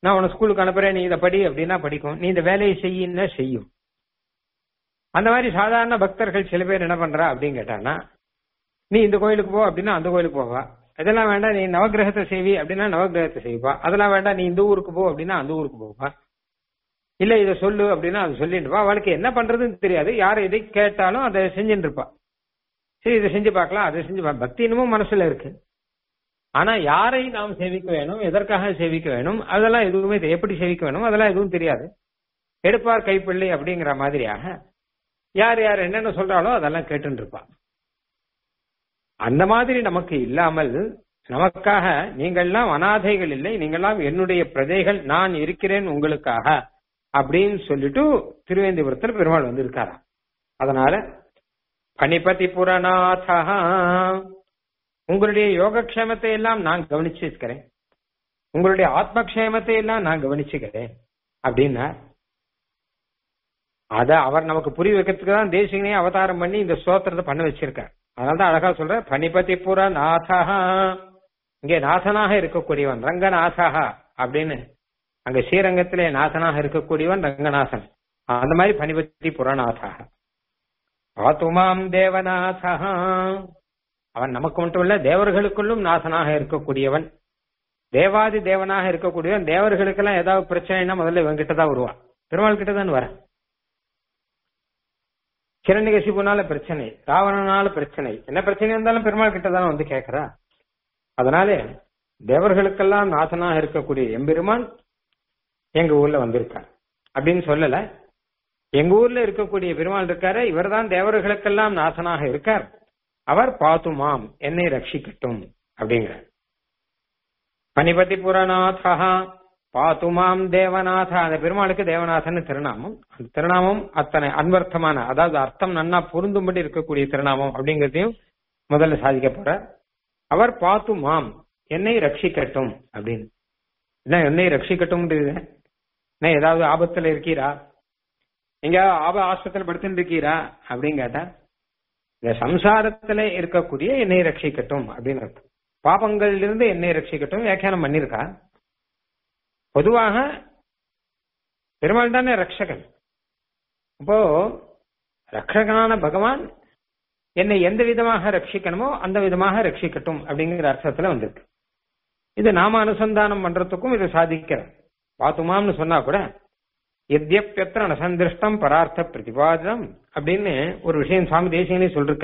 நான் உன ஸ்கூலுக்கு அனுப்புறேன் நீ இதை படி அப்படின்னா படிக்கும் நீ இந்த வேலையை செய்யின்னா செய்யும் அந்த மாதிரி சாதாரண பக்தர்கள் சில பேர் என்ன பண்றா அப்படின்னு கேட்டானா நீ இந்த கோயிலுக்கு போ அப்படின்னா அந்த கோயிலுக்கு போவா இதெல்லாம் வேண்டாம் நீ நவகிரகத்தை செய்வி அப்படின்னா நவகிரகத்தை செய்வா அதெல்லாம் வேண்டாம் நீ இந்த ஊருக்கு போ அப்படின்னா அந்த ஊருக்கு போவா இல்ல இதை சொல்லு அப்படின்னா அது சொல்லிட்டு இருப்பா அவளுக்கு என்ன பண்றதுன்னு தெரியாது யார் எதை கேட்டாலும் அதை செஞ்சுட்டு இருப்பா சரி இதை செஞ்சு பார்க்கலாம் அதை செஞ்சு பா- பக்தி இன்னமும் மனசுல இருக்கு ஆனா யாரை நாம் சேவிக்க வேணும் எதற்காக சேவிக்க வேணும் அதெல்லாம் எதுவுமே தெ- எப்படி சேவிக்க வேணும் அதெல்லாம் எதுவும் தெரியாது எடுப்பார் கைப்பிள்ளை அப்படிங்கிற மாதிரியாக யார் யார் என்னென்ன சொல்றாளோ அதெல்லாம் கேட்டுட்டு இருப்பா அந்த மாதிரி நமக்கு இல்லாமல் நமக்காக நீங்கள்லாம் அனாதைகள் இல்லை நீங்கள்லாம் என்னுடைய பிரஜைகள் நான் இருக்கிறேன் உங்களுக்காக அப்படின்னு சொல்லிட்டு திருவேந்திபுரத்தில் பெருமாள் வந்திருக்காரா அதனால பணிபதி புறநாதா உங்களுடைய யோகக்ஷேமத்தை எல்லாம் நான் கவனிச்சிருக்கிறேன் உங்களுடைய ஆத்மக்ஷேமத்தை எல்லாம் நான் கவனிச்சுக்கிறேன் அப்படின்னா அத அவர் நமக்கு புரிய வைக்கிறதுக்கு தான் தேசிகனே அவதாரம் பண்ணி இந்த ஸ்தோத்திரத்தை பண்ண வச்சிருக்கார் அதனாலதான் அழகா சொல்ற பணிபதி புற நாதா இங்கே நாதனாக இருக்கக்கூடியவன் ரங்கநாதா அப்படின்னு அங்க ஸ்ரீரங்கத்திலே நாதனாக இருக்கக்கூடியவன் ரங்கநாதன் அந்த மாதிரி பணிபதி புறநாதா பாத்துமாம் தேவநாதா அவன் நமக்கு மட்டும் இல்ல தேவர்களுக்குள்ளும் நாசனாக இருக்கக்கூடியவன் தேவாதி தேவனாக இருக்கக்கூடியவன் தேவர்களுக்கெல்லாம் ஏதாவது பிரச்சனைனா முதல்ல இவன்கிட்ட தான் வருவான் பெருமாள் கிட்ட தான் வர கிரண்யகசிபுனால பிரச்சனை ராவணனால பிரச்சனை என்ன பிரச்சனை இருந்தாலும் பெருமாள் கிட்ட தான் வந்து கேட்கறா அதனால தேவர்களுக்கெல்லாம் நாசனாக இருக்கக்கூடிய எம்பெருமான் எங்க ஊர்ல வந்திருக்கார் அப்படின்னு சொல்லல எங்க ஊர்ல இருக்கக்கூடிய பெருமாள் இருக்காரு இவர்தான் தேவர்களுக்கெல்லாம் நாசனாக இருக்கார் அவர் பாத்துமாம் என்னை ரட்சிக்கட்டும் அப்படிங்கிற பனிபதி புறநாதா பாத்துமாம் தேவநாதா அந்த பெருமாளுக்கு தேவநாதன் திருநாமம் அந்த திருநாமம் அத்தனை அன்வர்த்தமான அதாவது அர்த்தம் நன்னா பொருந்தும்படி இருக்கக்கூடிய திருநாமம் அப்படிங்கறதையும் முதல்ல சாதிக்க போற அவர் பாத்துமாம் என்னை ரட்சிக்கட்டும் அப்படின்னு என்ன என்னை ரட்சிக்கட்டும் என்ன ஏதாவது ஆபத்துல இருக்கீரா எங்க ஆப ஆஸ்பத்திரி படுத்துட்டு இருக்கீரா அப்படின்னு கேட்டா இந்த சம்சாரத்துல இருக்கக்கூடிய என்னை ரட்சிக்கட்டும் அப்படின்னு அர்த்தம் பாபங்கள்ல இருந்து என்னை ரட்சிக்கட்டும் வியாக்கியானம் பண்ணிருக்கா பொதுவாக பெருமாள் தானே ரட்சகன் அப்போ ரட்சகனான பகவான் என்னை எந்த விதமாக ரட்சிக்கணுமோ அந்த விதமாக ரட்சிக்கட்டும் அப்படிங்கிற அர்த்தத்துல வந்திருக்கு இது நாம அனுசந்தானம் பண்றதுக்கும் இதை சாதிக்கிற பாத்துமாம்னு சொன்னா கூட எத்யப்பியத்திர நசந்திருஷ்டம் பரார்த்த பிரதிபாதனம் அப்படின்னு ஒரு விஷயம் சுவாமி தேசியனே சொல்லிருக்க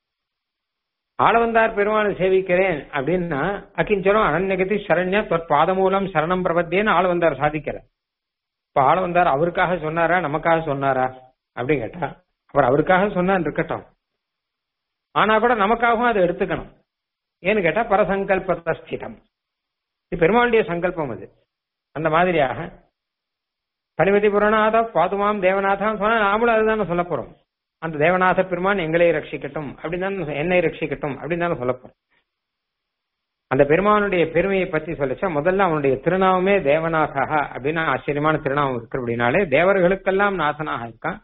ஆளவந்தார் பெருமானை சேவிக்கிறேன் அப்படின்னா அகிஞ்சரம் அனன்யகதி சரண்யா தொற் பாதமூலம் சரணம் பிரபத்தியன்னு ஆளவந்தார் சாதிக்கிற இப்ப ஆளவந்தார் அவருக்காக சொன்னாரா நமக்காக சொன்னாரா அப்படின்னு கேட்டா அவர் அவருக்காக சொன்னான்னு இருக்கட்டும் ஆனா கூட நமக்காகவும் அதை எடுத்துக்கணும் ஏன்னு கேட்டா பரசங்கல்பஸ்திதம் இது பெருமாளுடைய சங்கல்பம் அது அந்த மாதிரியாக பனிபதி புறநாத பாதுமாம் தேவநாதான் சொன்னா நாமளும் அதுதானே சொல்ல போறோம் அந்த தேவநாத பெருமான் எங்களை ரட்சிக்கட்டும் அப்படின்னு தானே என்னை ரட்சிக்கட்டும் அப்படின்னு தானே சொல்ல போறோம் அந்த பெருமானுடைய பெருமையை பத்தி சொல்லிச்சா முதல்ல அவனுடைய திருநாமமே தேவநாதா அப்படின்னு ஆச்சரியமான திருநாமம் இருக்கு அப்படின்னாலே தேவர்களுக்கெல்லாம் நாசனாக இருக்கான்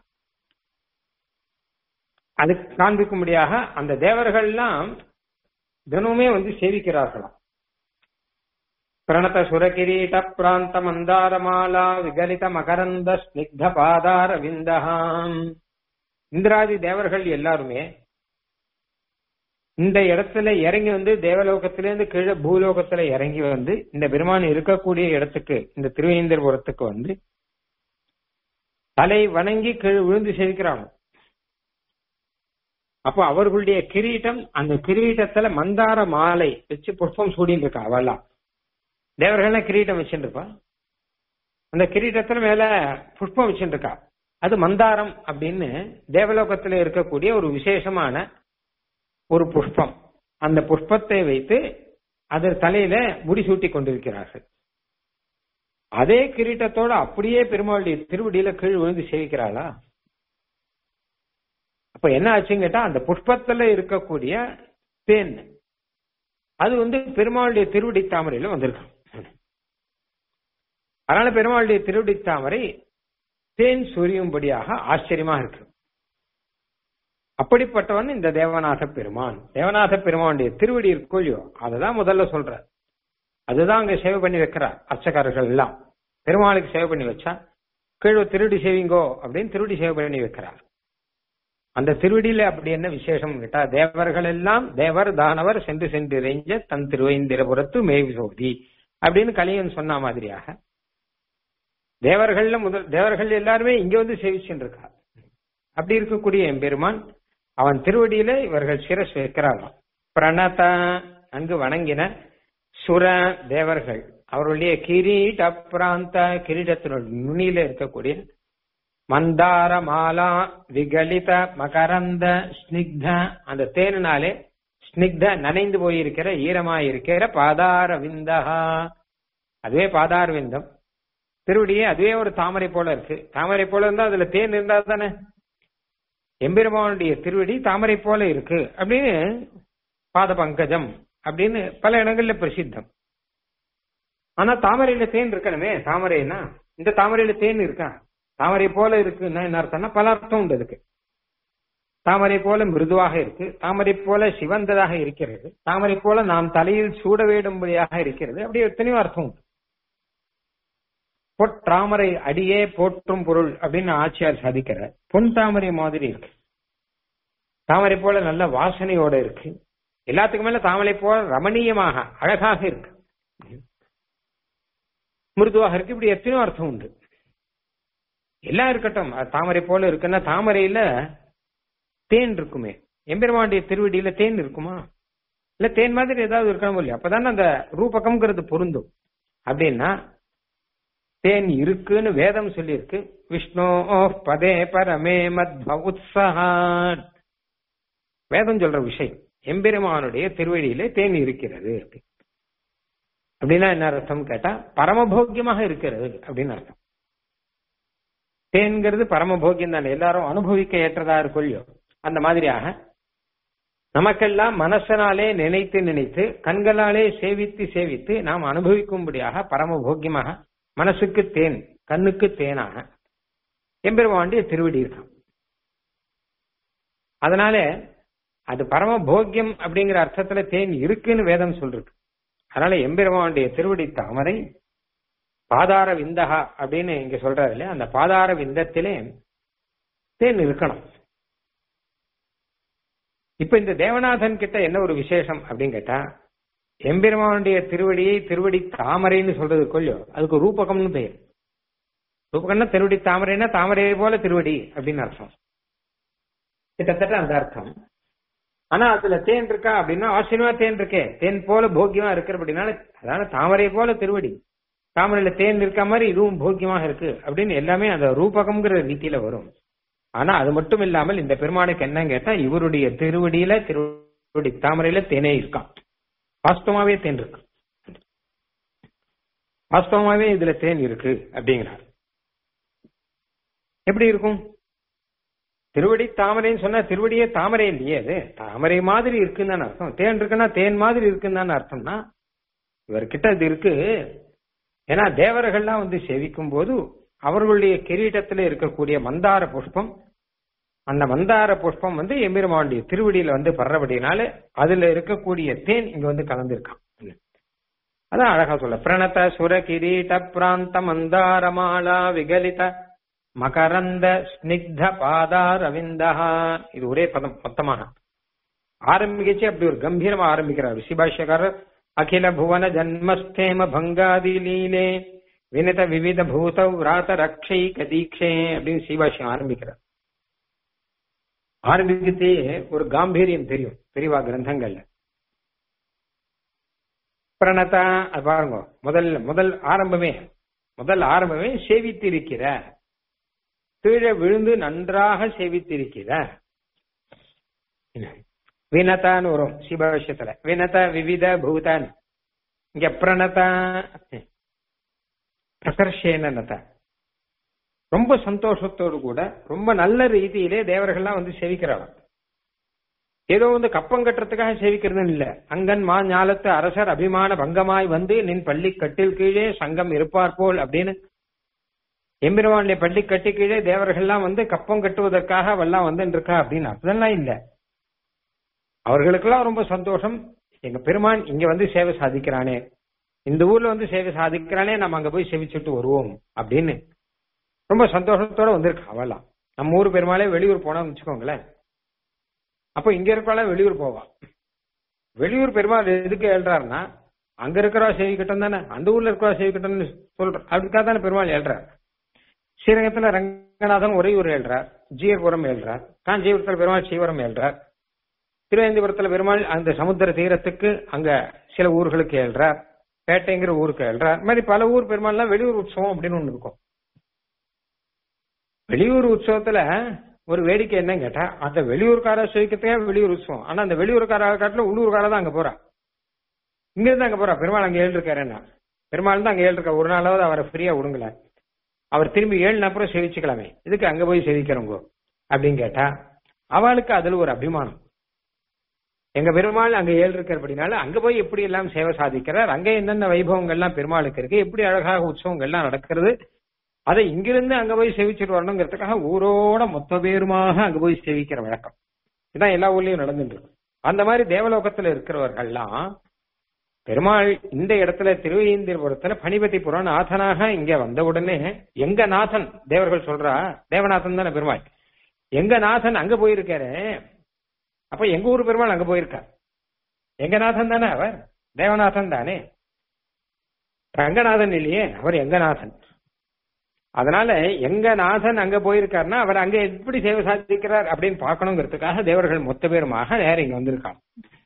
அது காண்பிக்கும்படியாக அந்த தேவர்கள்லாம் தினமுமே வந்து சேவிக்கிறார்களாம் பிரணத சுரகிரீட பிராந்த மந்தாரமாலா விகலித மகரந்த ஸ்னிக்த பாதார விந்தகாம் இந்திராதி தேவர்கள் எல்லாருமே இந்த இடத்துல இறங்கி வந்து தேவலோகத்திலேருந்து கீழே பூலோகத்துல இறங்கி வந்து இந்த பெருமான் இருக்கக்கூடிய இடத்துக்கு இந்த திருவேந்திரபுரத்துக்கு வந்து தலை வணங்கி கீழே விழுந்து சேவிக்கிறாங்க அப்போ அவர்களுடைய கிரீட்டம் அந்த கிரீட்டத்துல மந்தார மாலை வச்சு புஷ்பம் சூடின்னு இருக்கா அவெல்லாம் தேவர்கள்லாம் கிரீட்டம் வச்சுட்டு இருப்பா அந்த கிரீட்டத்துல மேல புஷ்பம் வச்சுட்டு இருக்கா அது மந்தாரம் அப்படின்னு தேவலோகத்துல இருக்கக்கூடிய ஒரு விசேஷமான ஒரு புஷ்பம் அந்த புஷ்பத்தை வைத்து அது தலையில முடிசூட்டி கொண்டிருக்கிறார்கள் அதே கிரீட்டத்தோட அப்படியே பெருமாளுடைய திருவடியில கீழ் விழுந்து சேவிக்கிறாளா அப்ப என்ன ஆச்சுன்னு கேட்டா அந்த புஷ்பத்துல இருக்கக்கூடிய தேன் அது வந்து பெருமாளுடைய திருவடி தாமரையில வந்திருக்கு அதனால பெருமாளுடைய திருவடி தாமரை தேன் சொரியும்படியாக ஆச்சரியமா இருக்கு அப்படிப்பட்டவன் இந்த தேவநாத பெருமான் தேவநாத பெருமானுடைய திருவடி இருக்கோழியோ அததான் முதல்ல சொல்ற அதுதான் அங்க சேவை பண்ணி வைக்கிறார் அர்ச்சகர்கள் எல்லாம் பெருமாளுக்கு சேவை பண்ணி வச்சா கீழே திருடி சேவிங்கோ அப்படின்னு திருடி சேவை பண்ணி வைக்கிறார் அந்த திருவடியில அப்படி என்ன விசேஷம் கேட்டா தேவர்கள் எல்லாம் தேவர் தானவர் சென்று சென்று இறைஞ்ச தன் திருவைந்திரபுரத்து மேவி சோதி அப்படின்னு கலியன் சொன்ன மாதிரியாக தேவர்கள்ல முதல் தேவர்கள் எல்லாருமே இங்க வந்து சேவிச்சுட்டு இருக்கா அப்படி இருக்கக்கூடிய எம்பெருமான் அவன் திருவடியில இவர்கள் சிரஸ் வைக்கிறாராம் பிரணத அங்கு வணங்கின சுர தேவர்கள் அவருடைய கிரீட பிராந்த கிரீடத்தினுடைய நுனியில இருக்கக்கூடிய மந்தார மாலா விகலித மகரந்த ஸ்னிக்த அந்த தேனினாலே ஸ்னிக்த நனைந்து போயிருக்கிற ஈரமாயிருக்கிற பாதார விந்தகா அதுவே பாதார விந்தம் திருவடியே அதுவே ஒரு தாமரை போல இருக்கு தாமரை போல இருந்தா அதுல தேன் இருந்தா தானே எம்பெருமானுடைய திருவடி தாமரை போல இருக்கு அப்படின்னு பாத பங்கஜம் அப்படின்னு பல இடங்கள்ல பிரசித்தம் ஆனா தாமரையில தேன் இருக்கணுமே தாமரைனா இந்த தாமரையில தேன் இருக்கா தாமரை போல இருக்குன்னா என்ன அர்த்தம்னா பல அர்த்தம் உண்டு அதுக்கு தாமரை போல மிருதுவாக இருக்கு தாமரை போல சிவந்ததாக இருக்கிறது தாமரை போல நாம் தலையில் சூட வேண்டும்படியாக இருக்கிறது அப்படி எத்தனையோ அர்த்தம் உண்டு பொற்றாமரை அடியே போற்றும் பொருள் அப்படின்னு ஆட்சியார் சாதிக்கிறார் பொன் தாமரை மாதிரி இருக்கு தாமரை போல நல்ல வாசனையோட இருக்கு எல்லாத்துக்கும் மேல தாமரை போல ரமணீயமாக அழகாக இருக்கு மிருதுவாக இருக்கு இப்படி எத்தனையோ அர்த்தம் உண்டு எல்லாம் இருக்கட்டும் தாமரை போல இருக்குன்னா தாமரையில தேன் இருக்குமே எம்பெருமானுடைய திருவடியில தேன் இருக்குமா இல்ல தேன் மாதிரி ஏதாவது இருக்கணும் இல்லையா அப்பதானே அந்த ரூபகம்ங்கிறது பொருந்தும் அப்படின்னா தேன் இருக்குன்னு வேதம் சொல்லியிருக்கு விஷ்ணு பதே பரமே மத்வ உத்ஸஹா வேதம் சொல்ற விஷயம் எம்பெருமானுடைய திருவடியிலே தேன் இருக்கிறது அப்படின்னா என்ன அர்த்தம் கேட்டா பரமபோக்கியமாக இருக்கிறது அப்படின்னு அர்த்தம் தேன்கிறது பரமபோக்கியம் தானே எல்லாரும் அனுபவிக்க ஏற்றதா இருக்கொல்லையோ அந்த மாதிரியாக நமக்கெல்லாம் மனசனாலே நினைத்து நினைத்து கண்களாலே சேவித்து சேவித்து நாம் அனுபவிக்கும்படியாக பரமபோக்கியமாக மனசுக்கு தேன் கண்ணுக்கு தேனாக எம்பெருமாண்டிய திருவடி இருக்கான் அதனால அது பரம போக்கியம் அப்படிங்கிற அர்த்தத்துல தேன் இருக்குன்னு வேதம் சொல்றது அதனால எம்பெருமானுடைய திருவடி தாமரை பாதார விந்தகா அப்படின்னு இங்க சொல்றாரு இல்லையா அந்த பாதார விந்தத்திலே தேன் இருக்கணும் இப்ப இந்த தேவநாதன் கிட்ட என்ன ஒரு விசேஷம் அப்படின்னு கேட்டா எம்பெருமானுடைய திருவடியை திருவடி தாமரைன்னு சொல்றது கொள்ளியோ அதுக்கு ரூபகம்னு பெயர் ரூபகம்னா திருவடி தாமரைன்னா தாமரை போல திருவடி அப்படின்னு அர்த்தம் கிட்டத்தட்ட அந்த அர்த்தம் ஆனா அதுல தேன் இருக்கா அப்படின்னா ஆசீனமா தேன் இருக்கே தேன் போல போக்கியமா இருக்கிற அப்படின்னால அதான தாமரை போல திருவடி தாமரையில தேன் இருக்க மாதிரி இதுவும் போக்கியமாக இருக்கு அப்படின்னு எல்லாமே அந்த ரூபகம்ங்கிற ரீதியில வரும் ஆனா அது மட்டும் இல்லாமல் இந்த பெருமானுக்கு என்ன கேட்டா இவருடைய திருவடியில திருவடி தாமரையில தேனே இருக்கான் வாஸ்தவமாவே தேன் இருக்கு வாஸ்தவமாவே இதுல தேன் இருக்கு அப்படிங்கிறார் எப்படி இருக்கும் திருவடி தாமரைன்னு சொன்னா திருவடியே தாமரை இல்லையே அது தாமரை மாதிரி இருக்குன்னு தானே அர்த்தம் தேன் இருக்குன்னா தேன் மாதிரி இருக்குன்னு தானே அர்த்தம்னா இவர்கிட்ட இது இருக்கு ஏன்னா தேவர்கள்லாம் வந்து செவிக்கும் போது அவர்களுடைய கிரீட்டத்துல இருக்கக்கூடிய மந்தார புஷ்பம் அந்த மந்தார புஷ்பம் வந்து எம்பெருமானுடைய திருவடியில வந்து படுறபடினால அதுல இருக்கக்கூடிய தேன் இங்க வந்து கலந்துருக்கான் அதான் அழகா சொல்ல பிரணத சுர கிரீட பிராந்த மந்தார மாலா விகலித மகரந்த ஸ்னிக்த பாதார் ரவிந்தஹா இது ஒரே பதம் மொத்தமாக ஆரம்பிக்கச்சு அப்படி ஒரு கம்பீரமா ஆரம்பிக்கிறார் ரிஷிபாஷ்யக்காரர் அகில புவன ஜன்மஸ்தேம பங்காதி லீலே வினித விவித பூத விராத ரக்ஷை கதீக்ஷே அப்படின்னு சீபாஷ்யம் ஆரம்பிக்கிறார் ஆரம்பிக்கத்தே ஒரு காம்பீரியம் தெரியும் பெரியவா கிரந்தங்கள்ல பிரணதா அது பாருங்க முதல் முதல் ஆரம்பமே முதல் ஆரம்பமே சேவித்திருக்கிற கீழே விழுந்து நன்றாக சேவித்திருக்கிற வினதான்னு வரும் சிவபட்சத்துல வினத விவித பூதான் இங்க பிரணதா பிரகர்ஷேனத ரொம்ப சந்தோஷத்தோடு கூட ரொம்ப நல்ல ரீதியிலே தேவர்கள்லாம் வந்து சேவிக்கிறாங்க ஏதோ வந்து கப்பம் கட்டுறதுக்காக சேவிக்கிறதுன்னு இல்ல அங்கன் மா ஞாலத்து அரசர் அபிமான பங்கமாய் வந்து நின் பள்ளி கட்டில் கீழே சங்கம் இருப்பார் போல் அப்படின்னு எம்பெருமானுடைய பள்ளி கட்டி கீழே தேவர்கள்லாம் வந்து கப்பம் கட்டுவதற்காக அவெல்லாம் வந்து இருக்கா அப்படின்னு அதெல்லாம் இல்ல அவர்களுக்கெல்லாம் ரொம்ப சந்தோஷம் எங்க பெருமான் இங்க வந்து சேவை சாதிக்கிறானே இந்த ஊர்ல வந்து சேவை சாதிக்கிறானே நம்ம அங்க போய் சேவிச்சுட்டு வருவோம் அப்படின்னு ரொம்ப சந்தோஷத்தோட வந்திருக்கு அவெல்லாம் நம்ம ஊர் பெருமாளே வெளியூர் போனா வச்சுக்கோங்களேன் அப்போ இங்க இருக்கவள வெளியூர் போவா வெளியூர் பெருமாள் எதுக்கு எழுறாருன்னா அங்க இருக்கிறவா சேவிக்கட்டும் தானே அந்த ஊர்ல இருக்கிறவா சேவிக்கட்டும்னு சொல்ற அதுக்காக தானே பெருமாள் எழுறார் ஸ்ரீரங்கத்துல ரங்கநாதன் உறையூர் எழுறார் ஜீயபுரம் எழுறார் காஞ்சிபுரத்துல பெருமாள் சீவரம் எழுறார் திருவேந்திபுரத்துல பெருமாள் அந்த சமுத்திர தீரத்துக்கு அங்க சில ஊர்களுக்கு எழுறார் பேட்டைங்கிற ஊருக்கு எழுறார் இந்த மாதிரி பல ஊர் பெருமாள்லாம் வெளியூர் உற்சவம் அப்படின்னு ஒண்ணு இருக்கும் வெளியூர் உற்சவத்துல ஒரு வேடிக்கை என்னன்னு கேட்டா அந்த வெளியூர்கார சேவிக்கிறதுக்கே வெளியூர் உற்சவம் ஆனா அந்த வெளியூர்கார காட்டுல உள்ளூர்கார தான் அங்க போறா இங்க இருந்து அங்க போறா பெருமாள் அங்க ஏழு இருக்காருன்னா பெருமாள் தான் அங்க ஏழு இருக்கா ஒரு நாளாவது அவரை ஃப்ரீயா விடுங்கள அவர் திரும்பி ஏழு அப்புறம் சேவிச்சுக்கலாமே இதுக்கு அங்க போய் சேவிக்கிறவங்க அப்படின்னு கேட்டா அவளுக்கு அதுல ஒரு அபிமானம் எங்க பெருமாள் அங்க ஏழு இருக்கிறபடினால அங்க போய் எப்படி எல்லாம் சேவை சாதிக்கிறார் அங்க என்னென்ன வைபவங்கள்லாம் பெருமாளுக்கு இருக்கு எப்படி அழகாக உற்சவங்கள்லாம் நடக்கிறது அதை இங்கிருந்து அங்க போய் சேவிச்சுட்டு வரணுங்கிறதுக்காக ஊரோட மொத்த பேருமாக அங்க போய் சேவிக்கிற வழக்கம் இதான் எல்லா ஊர்லயும் நடந்துட்டு இருக்கு அந்த மாதிரி தேவலோகத்துல இருக்கிறவர்கள்லாம் பெருமாள் இந்த இடத்துல திருவேந்திரபுரத்துல பணிபதிபுரம் நாதனாக இங்க வந்த உடனே எங்க நாதன் தேவர்கள் சொல்றா தேவநாதன் தானே பெருமாள் எங்க நாதன் அங்க போயிருக்காரு அப்ப எங்க ஊர் பெருமாள் அங்க போயிருக்கார் எங்க நாதன் தானே அவர் தேவநாதன் தானே ரங்கநாதன் இல்லையே அவர் எங்க நாதன் அதனால எங்க நாதன் அங்க போயிருக்காருன்னா அவர் அங்க எப்படி சேவை சாதிக்கிறார் அப்படின்னு பார்க்கணுங்கிறதுக்காக தேவர்கள் மொத்த பேருமாக நேர இங்க வந்திருக்காங்க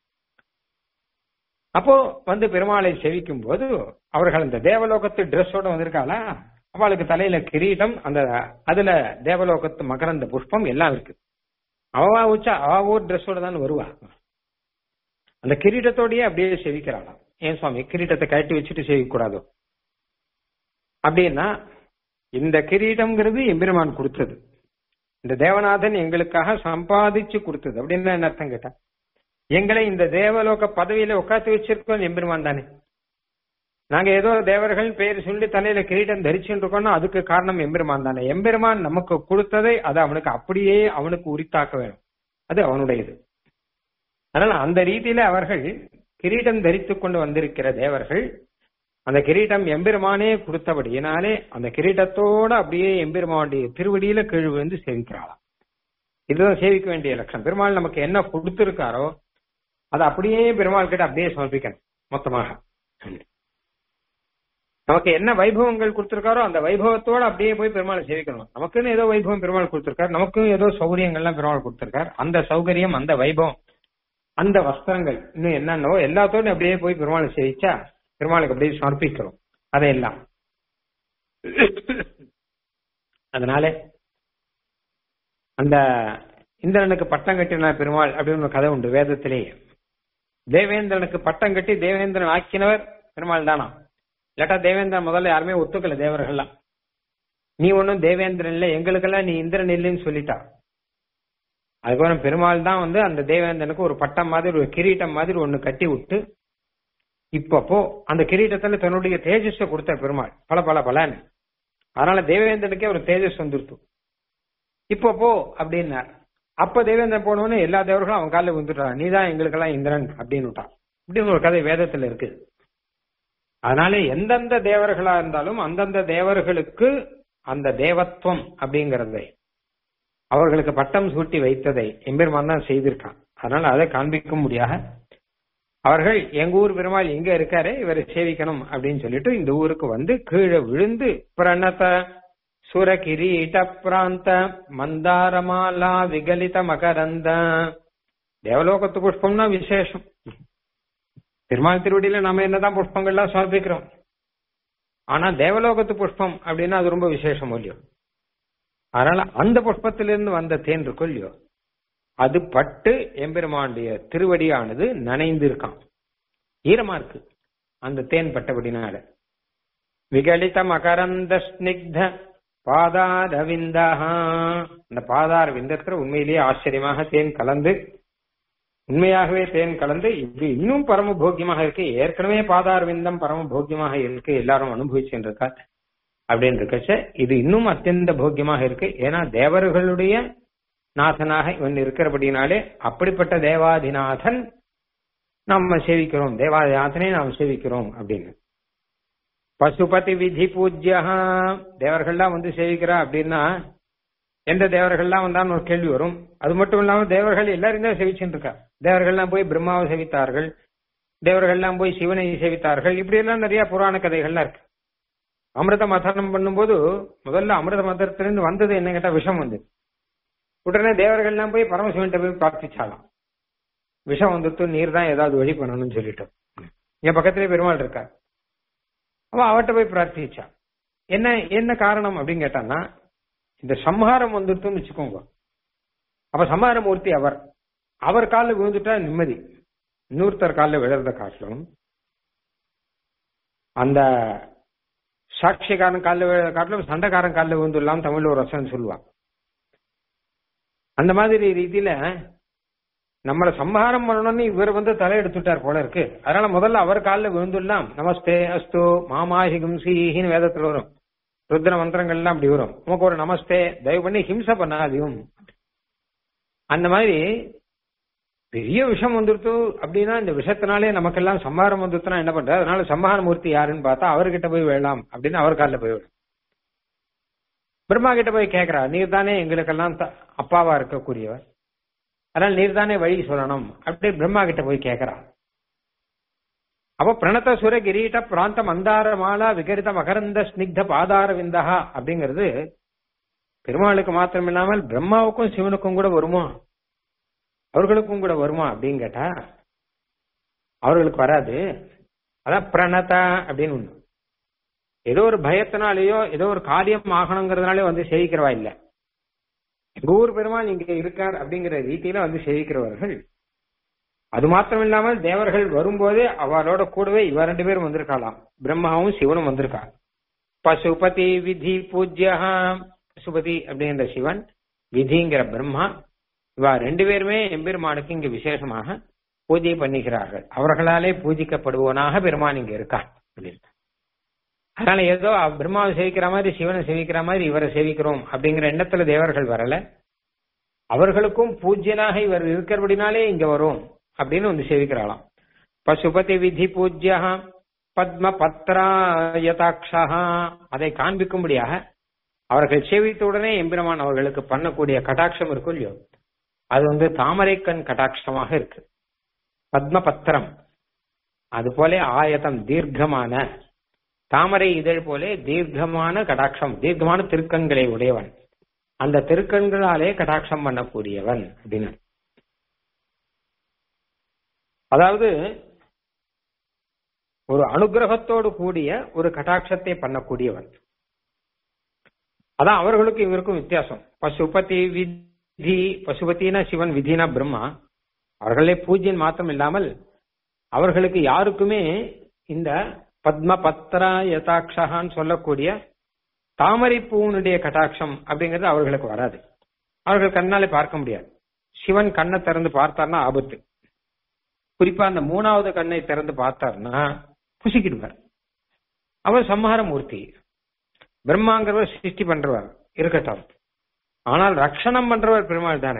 அப்போ வந்து பெருமாளை செவிக்கும் போது அவர்கள் அந்த தேவலோகத்து ட்ரெஸ்ஸோட வந்திருக்காளா அவளுக்கு தலையில கிரீடம் அந்த அதுல தேவலோகத்து மகரந்த புஷ்பம் எல்லாம் இருக்கு அவவா வச்சா அவ ஊர் ட்ரெஸ்ஸோட தான் வருவா அந்த கிரீடத்தோடயே அப்படியே செவிக்கிறாளாம் ஏன் சுவாமி கிரீடத்தை கட்டி வச்சுட்டு செவிக்க கூடாதோ அப்படின்னா இந்த கிரீடம்ங்கிறது எம்பெருமான் கொடுத்தது இந்த தேவநாதன் எங்களுக்காக சம்பாதிச்சு கொடுத்தது அப்படின்னு என்ன அர்த்தம் கேட்டா எங்களை இந்த தேவலோக பதவியில உட்காந்து வச்சிருக்கோம் எம்பெருமான் தானே நாங்க ஏதோ தேவர்கள் பேர் சொல்லி தலையில கிரீடம் தரிச்சுட்டு இருக்கோம்னா அதுக்கு காரணம் எம்பெருமான் தானே எம்பெருமான் நமக்கு கொடுத்ததை அதை அவனுக்கு அப்படியே அவனுக்கு உரித்தாக்க வேணும் அது அவனுடையது அதனால அந்த ரீதியில அவர்கள் கிரீடம் தரித்துக் கொண்டு வந்திருக்கிற தேவர்கள் அந்த கிரீடம் எம்பெருமானே கொடுத்தபடியினாலே அந்த கிரீடத்தோட அப்படியே எம்பெருமானுடைய திருவடியில கீழ் வந்து சேவிக்கிறாளாம் இதுதான் சேவிக்க வேண்டிய லட்சம் பெருமாள் நமக்கு என்ன கொடுத்திருக்காரோ அதை அப்படியே பெருமாள் கிட்ட அப்படியே சமர்ப்பிக்கணும் மொத்தமாக நமக்கு என்ன வைபவங்கள் கொடுத்திருக்காரோ அந்த வைபவத்தோட அப்படியே போய் பெருமாளை சேவிக்கணும் நமக்குன்னு ஏதோ வைபவம் பெருமாள் கொடுத்திருக்காரு நமக்கும் ஏதோ சௌகரியங்கள்லாம் பெருமாள் கொடுத்திருக்காரு அந்த சௌகரியம் அந்த வைபவம் அந்த வஸ்திரங்கள் இன்னும் என்னன்னோ எல்லாத்தோடும் அப்படியே போய் பெருமாளை சேவிச்சா பெருமாளுக்கு அப்படியே சமர்ப்பிக்கிறோம் அதையெல்லாம் அதனால அந்த இந்திரனுக்கு பட்டம் கட்டின பெருமாள் அப்படின்னு ஒரு கதை உண்டு வேதத்திலேயே தேவேந்திரனுக்கு பட்டம் கட்டி தேவேந்திரன் ஆக்கினவர் பெருமாள் தானா இல்லாட்டா தேவேந்திரன் முதல்ல யாருமே ஒத்துக்கல தேவர்கள்லாம் நீ ஒன்னும் தேவேந்திரன் இல்லை எங்களுக்கெல்லாம் நீ இந்திரன் இல்லைன்னு சொல்லிட்டா அதுக்கப்புறம் பெருமாள் தான் வந்து அந்த தேவேந்திரனுக்கு ஒரு பட்டம் மாதிரி ஒரு கிரீட்டம் மாதிரி ஒண்ணு கட்டி விட்டு இப்பப்போ அந்த கிரீட்டத்துல தன்னுடைய தேஜஸ கொடுத்த பெருமாள் பல பல பலன்னு அதனால தேவேந்திரனுக்கே ஒரு தேஜஸ் வந்துருத்து இப்போ போ அப்படின்னார் அப்ப தேவேந்திரன் போனவொடனே எல்லா தேவர்களும் அவன் காலில் வந்துட்டான் நீ தான் எங்களுக்கெல்லாம் இந்திரன் அப்படின்னு விட்டான் இப்படின்னு ஒரு கதை வேதத்துல இருக்கு அதனால எந்தெந்த தேவர்களா இருந்தாலும் அந்தந்த தேவர்களுக்கு அந்த தேவத்துவம் அப்படிங்கறதை அவர்களுக்கு பட்டம் சூட்டி வைத்ததை எம்பெருமான் தான் செய்திருக்கான் அதனால அதை காண்பிக்க முடியாத அவர்கள் எங்க ஊர் பெருமாள் எங்க இருக்காரு இவரை சேவிக்கணும் அப்படின்னு சொல்லிட்டு இந்த ஊருக்கு வந்து கீழே விழுந்து பிரணத சுர கிரீட பிராந்த மந்தாரமாலா விகலித மகரந்த தேவலோகத்து புஷ்பம்னா விசேஷம் பெருமாள் திருவடியில நாம என்னதான் புஷ்பங்கள்லாம் சமர்ப்பிக்கிறோம் ஆனா தேவலோகத்து புஷ்பம் அப்படின்னா அது ரொம்ப விசேஷம் இல்லையோ அதனால அந்த புஷ்பத்திலிருந்து வந்த தேன் இருக்கும் இல்லையோ அது பட்டு எம்பெருமானுடைய திருவடியானது நனைந்து இருக்கான் ஈரமா இருக்கு அந்த தேன் பட்டபடினால விகலித மகரந்த ஸ்னிக்த பாதாரவிந்தா அந்த பாதார விந்தத்துல உண்மையிலேயே ஆச்சரியமாக தேன் கலந்து உண்மையாகவே தேன் கலந்து இது இன்னும் பரம போக்கியமாக இருக்கு ஏற்கனவே பாதார விந்தம் பரம போக்கியமாக இருக்கு எல்லாரும் அனுபவிச்சுட்டு இருக்கா அப்படின்னு இருக்கச்ச இது இன்னும் அத்தியந்த போக்கியமாக இருக்கு ஏன்னா தேவர்களுடைய நாதனாக இவன் இருக்கிறபடினாலே அப்படிப்பட்ட தேவாதிநாதன் நம்ம சேவிக்கிறோம் தேவாதிநாதனை நாம் சேவிக்கிறோம் அப்படின்னு பசுபதி விதி பூஜ்யா தேவர்கள்லாம் வந்து சேவிக்கிறா அப்படின்னா எந்த தேவர்கள்லாம் வந்தான்னு ஒரு கேள்வி வரும் அது மட்டும் இல்லாம தேவர்கள் எல்லாரும் தான் சேவிச்சுட்டு இருக்கா தேவர்கள்லாம் போய் பிரம்மாவை சேவித்தார்கள் தேவர்கள்லாம் போய் சிவனை சேவித்தார்கள் இப்படி எல்லாம் நிறைய புராண கதைகள்லாம் இருக்கு அமிர்த மதனம் பண்ணும்போது முதல்ல அமிர்த மதத்திலிருந்து வந்தது என்ன கேட்டா விஷம் வந்து உடனே தேவர்கள்லாம் போய் பரமசிவன்கிட்ட போய் பிரார்த்திச்சாலாம் விஷம் வந்துட்டு நீர் தான் ஏதாவது வழி பண்ணணும்னு சொல்லிட்டு என் பக்கத்திலே பெருமாள் இருக்கா அவன் அவட்ட போய் பிரார்த்திச்சா என்ன என்ன காரணம் அப்படின்னு கேட்டான்னா இந்த சம்ஹாரம் வந்துட்டுன்னு வச்சுக்கோங்க அப்ப சம்ஹார மூர்த்தி அவர் அவர் காலில் விழுந்துட்டா நிம்மதி இன்னொருத்தர் காலில் விழுறத காட்டிலும் அந்த சாட்சியக்காரன் காலில் விழுறத காட்டிலும் சண்டைக்காரன் காலில் விழுந்துடலாம் தமிழ்ல ஒரு வசனம் சொல்லுவான் அந்த மாதிரி ரீதியில நம்மளை சம்ஹாரம் பண்ணணும்னு இவர் வந்து தலையெடுத்துட்டார் போல இருக்கு அதனால முதல்ல அவர் காலில் விழுந்துடலாம் நமஸ்தே அஸ்து மாமாஹி ஹிம்சின்னு வேதத்துல வரும் ருத்ர மந்திரங்கள்லாம் அப்படி வரும் உனக்கு ஒரு நமஸ்தே தயவு பண்ணி ஹிம்சை பண்ணாதையும் அந்த மாதிரி பெரிய விஷம் வந்துருத்து அப்படின்னா இந்த விஷத்தினாலே நமக்கெல்லாம் சம்ஹாரம் வந்துருத்துனா என்ன பண்றது அதனால சம்ஹார மூர்த்தி யாருன்னு பார்த்தா அவர்கிட்ட போய் விழலாம் அப்படின்னு அவர் காலில் போய் விடும் பிரம்மா கிட்ட போய் கேட்கிறா நீர் தானே எங்களுக்கெல்லாம் அப்பாவா இருக்கக்கூடியவர் அதனால நீர் தானே வழி சொல்லணும் அப்படி பிரம்மா கிட்ட போய் கேட்கிறா அப்ப பிரணத சுர கிரீட பிராந்த மந்தார மாலா விகரித மகரந்த ஸ்னிக்த பாதார விந்தகா அப்படிங்கிறது பெருமாளுக்கு மாத்திரம் இல்லாமல் பிரம்மாவுக்கும் சிவனுக்கும் கூட வருமா அவர்களுக்கும் கூட வருமா அப்படின்னு கேட்டா அவர்களுக்கு வராது அதான் பிரணதா அப்படின்னு ஒண்ணு ஏதோ ஒரு பயத்தினாலேயோ ஏதோ ஒரு காரியம் ஆகணுங்கிறதுனாலே வந்து சேவிக்கிறவா இல்ல எங்க ஊர் பெருமாள் இங்க இருக்கார் அப்படிங்கிற ரீதியில வந்து சேவிக்கிறவர்கள் அது மாத்திரம் இல்லாமல் தேவர்கள் வரும்போதே அவளோட கூடவே இவ ரெண்டு பேரும் வந்திருக்காளாம் பிரம்மாவும் சிவனும் வந்திருக்கா பசுபதி விதி பூஜ்யா பசுபதி அப்படிங்கிற சிவன் விதிங்கிற பிரம்மா இவா ரெண்டு பேருமே எம்பெருமானுக்கு இங்க விசேஷமாக பூஜை பண்ணுகிறார்கள் அவர்களாலே பூஜிக்கப்படுவனாக பெருமான் இங்க இருக்கான் அதனால ஏதோ பிரம்மாவை சேவிக்கிற மாதிரி சிவனை சேவிக்கிற மாதிரி இவரை சேவிக்கிறோம் அப்படிங்கிற எண்ணத்துல தேவர்கள் வரல அவர்களுக்கும் பூஜ்யனாக இவர் இருக்கிறபடினாலே இங்க வரும் அப்படின்னு வந்து சேவிக்கிறாளாம் பசுபதி விதி பூஜ்யா பத்ம பத்ராயதாட்சா அதை காண்பிக்கும்படியாக அவர்கள் சேவித்தவுடனே எம்பெருமான் அவர்களுக்கு பண்ணக்கூடிய கடாட்சம் இருக்கும் இல்லையோ அது வந்து தாமரைக்கண் கடாட்சமாக இருக்கு பத்ம பத்திரம் அது போல ஆயதம் தீர்க்கமான தாமரை இதழ் போல தீர்க்கமான கடாட்சம் தீர்க்கமான திருக்கண்களை உடையவன் அந்த திருக்கண்களாலே கடாட்சம் பண்ணக்கூடியவன் அப்படின்னு அதாவது ஒரு அனுகிரகத்தோடு கூடிய ஒரு கட்டாட்சத்தை பண்ணக்கூடியவன் அதான் அவர்களுக்கும் இவருக்கும் வித்தியாசம் பசுபதி விதி பசுபதினா சிவன் விதினா பிரம்மா அவர்களே பூஜ்யன் மாத்திரம் இல்லாமல் அவர்களுக்கு யாருக்குமே இந்த பத்ம பத்ரா யதாட்சகான்னு சொல்லக்கூடிய தாமரை பூனுடைய கட்டாட்சம் அப்படிங்கிறது அவர்களுக்கு வராது அவர்கள் கண்ணாலே பார்க்க முடியாது சிவன் கண்ணை திறந்து பார்த்தார்னா ஆபத்து குறிப்பா அந்த மூணாவது கண்ணை திறந்து பார்த்தார்னா புசிக்கிடுவார் அவர் சம்ஹார மூர்த்தி பிரம்மாங்கிறவர் சிருஷ்டி பண்றவர் இருக்கட்டும் ஆனால் ரக்ஷணம் பண்றவர் பெருமாள் தானே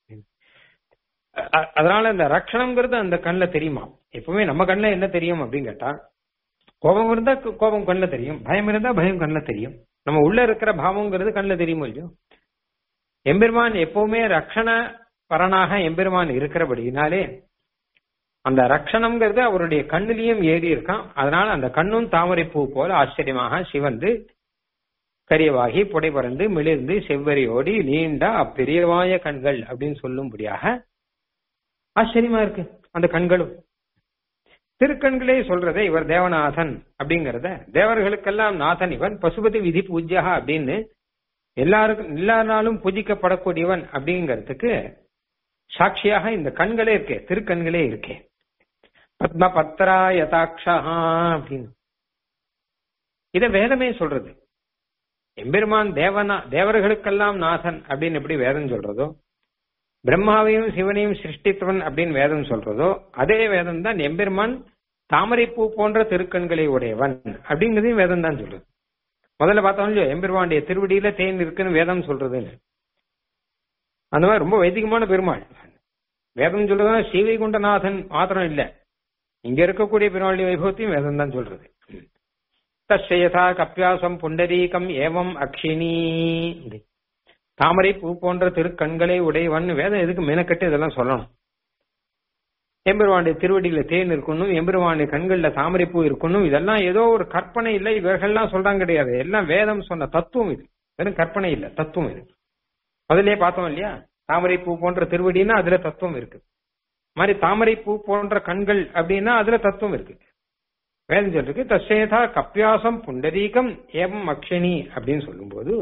அதனால இந்த ரக்ஷணம்ங்கிறது அந்த கண்ணில் தெரியுமா எப்பவுமே நம்ம கண்ணில் என்ன தெரியும் அப்படின்னு கேட்டா கோபம் இருந்தா கோபம் கண்ணில் தெரியும் பயம் இருந்தா பயம் கண்ணில் தெரியும் நம்ம உள்ள இருக்கிற பாவம்ங்கிறது கண்ணில் தெரியுமோ இல்லையோ எம்பெருமான் எப்பவுமே ரக்ஷண பரனாக எம்பெருமான் இருக்கிறபடினாலே அந்த ரக்ஷணம்ங்கிறது அவருடைய கண்ணிலையும் ஏறி இருக்கான் அதனால அந்த கண்ணும் தாமரை பூ போல ஆச்சரியமாக சிவந்து கரியவாகி புடை பறந்து மிளிர்ந்து செவ்வரியோடி நீண்ட அப்பெரியவாய கண்கள் அப்படின்னு சொல்லும்படியாக ஆச்சரியமா இருக்கு அந்த கண்களும் திருக்கண்களே சொல்றதே இவர் தேவநாதன் அப்படிங்கறத தேவர்களுக்கெல்லாம் நாதன் இவன் பசுபதி விதி பூஜ்யா அப்படின்னு எல்லாருக்கும் எல்லா நாளும் பூஜிக்கப்படக்கூடியவன் அப்படிங்கிறதுக்கு சாட்சியாக இந்த கண்களே இருக்கே திருக்கண்களே இருக்கே பத்ம பத்ரா யதாட்சா அப்படின்னு இத வேதமே சொல்றது எம்பெருமான் தேவனா தேவர்களுக்கெல்லாம் நாதன் அப்படின்னு எப்படி வேதம் சொல்றதோ பிரம்மாவையும் சிவனையும் சிருஷ்டித்தவன் அப்படின்னு வேதம் சொல்றதோ அதே வேதம் தான் எம்பெருமான் தாமரைப்பூ போன்ற திருக்கண்களை உடையவன் அப்படிங்கிறதையும் வேதம் தான் சொல்றது முதல்ல பார்த்தோம் இல்லையோ எம்பெருமானுடைய திருவடியில தேன் இருக்குன்னு வேதம் சொல்றதுன்னு அந்த மாதிரி ரொம்ப வைதிகமான பெருமாள் வேதம் சொல்றதுனா ஸ்ரீவைகுண்டநாதன் மாத்திரம் இல்ல இங்க இருக்கக்கூடிய பெருமாளுடைய வைபவத்தையும் வேதம் தான் சொல்றது தஸ்யதா கப்பியாசம் புண்டரீகம் ஏவம் அக்ஷினி தாமரை பூ போன்ற திருக்கண்களை உடையவன் வேதம் எதுக்கு மெனக்கட்டு இதெல்லாம் சொல்லணும் எம்பெருவானுடைய திருவடியில தேன் இருக்கணும் எம்பெருவானுடைய கண்கள்ல தாமரை பூ இருக்கணும் இதெல்லாம் ஏதோ ஒரு கற்பனை இல்லை இவர்கள்லாம் சொல்றாங்க கிடையாது எல்லாம் வேதம் சொன்ன தத்துவம் இது வெறும் கற்பனை இல்ல தத்துவம் இது அதுலயே பார்த்தோம் இல்லையா தாமரை பூ போன்ற திருவடினா அதுல தத்துவம் இருக்கு மாதிரி தாமரை பூ போன்ற கண்கள் அப்படின்னா அதுல தத்துவம் இருக்கு வேதம் சொல்லிருக்கு தசேதா கப்பியாசம் புண்டரீகம் ஏவம் அக்ஷனி அப்படின்னு சொல்லும்போது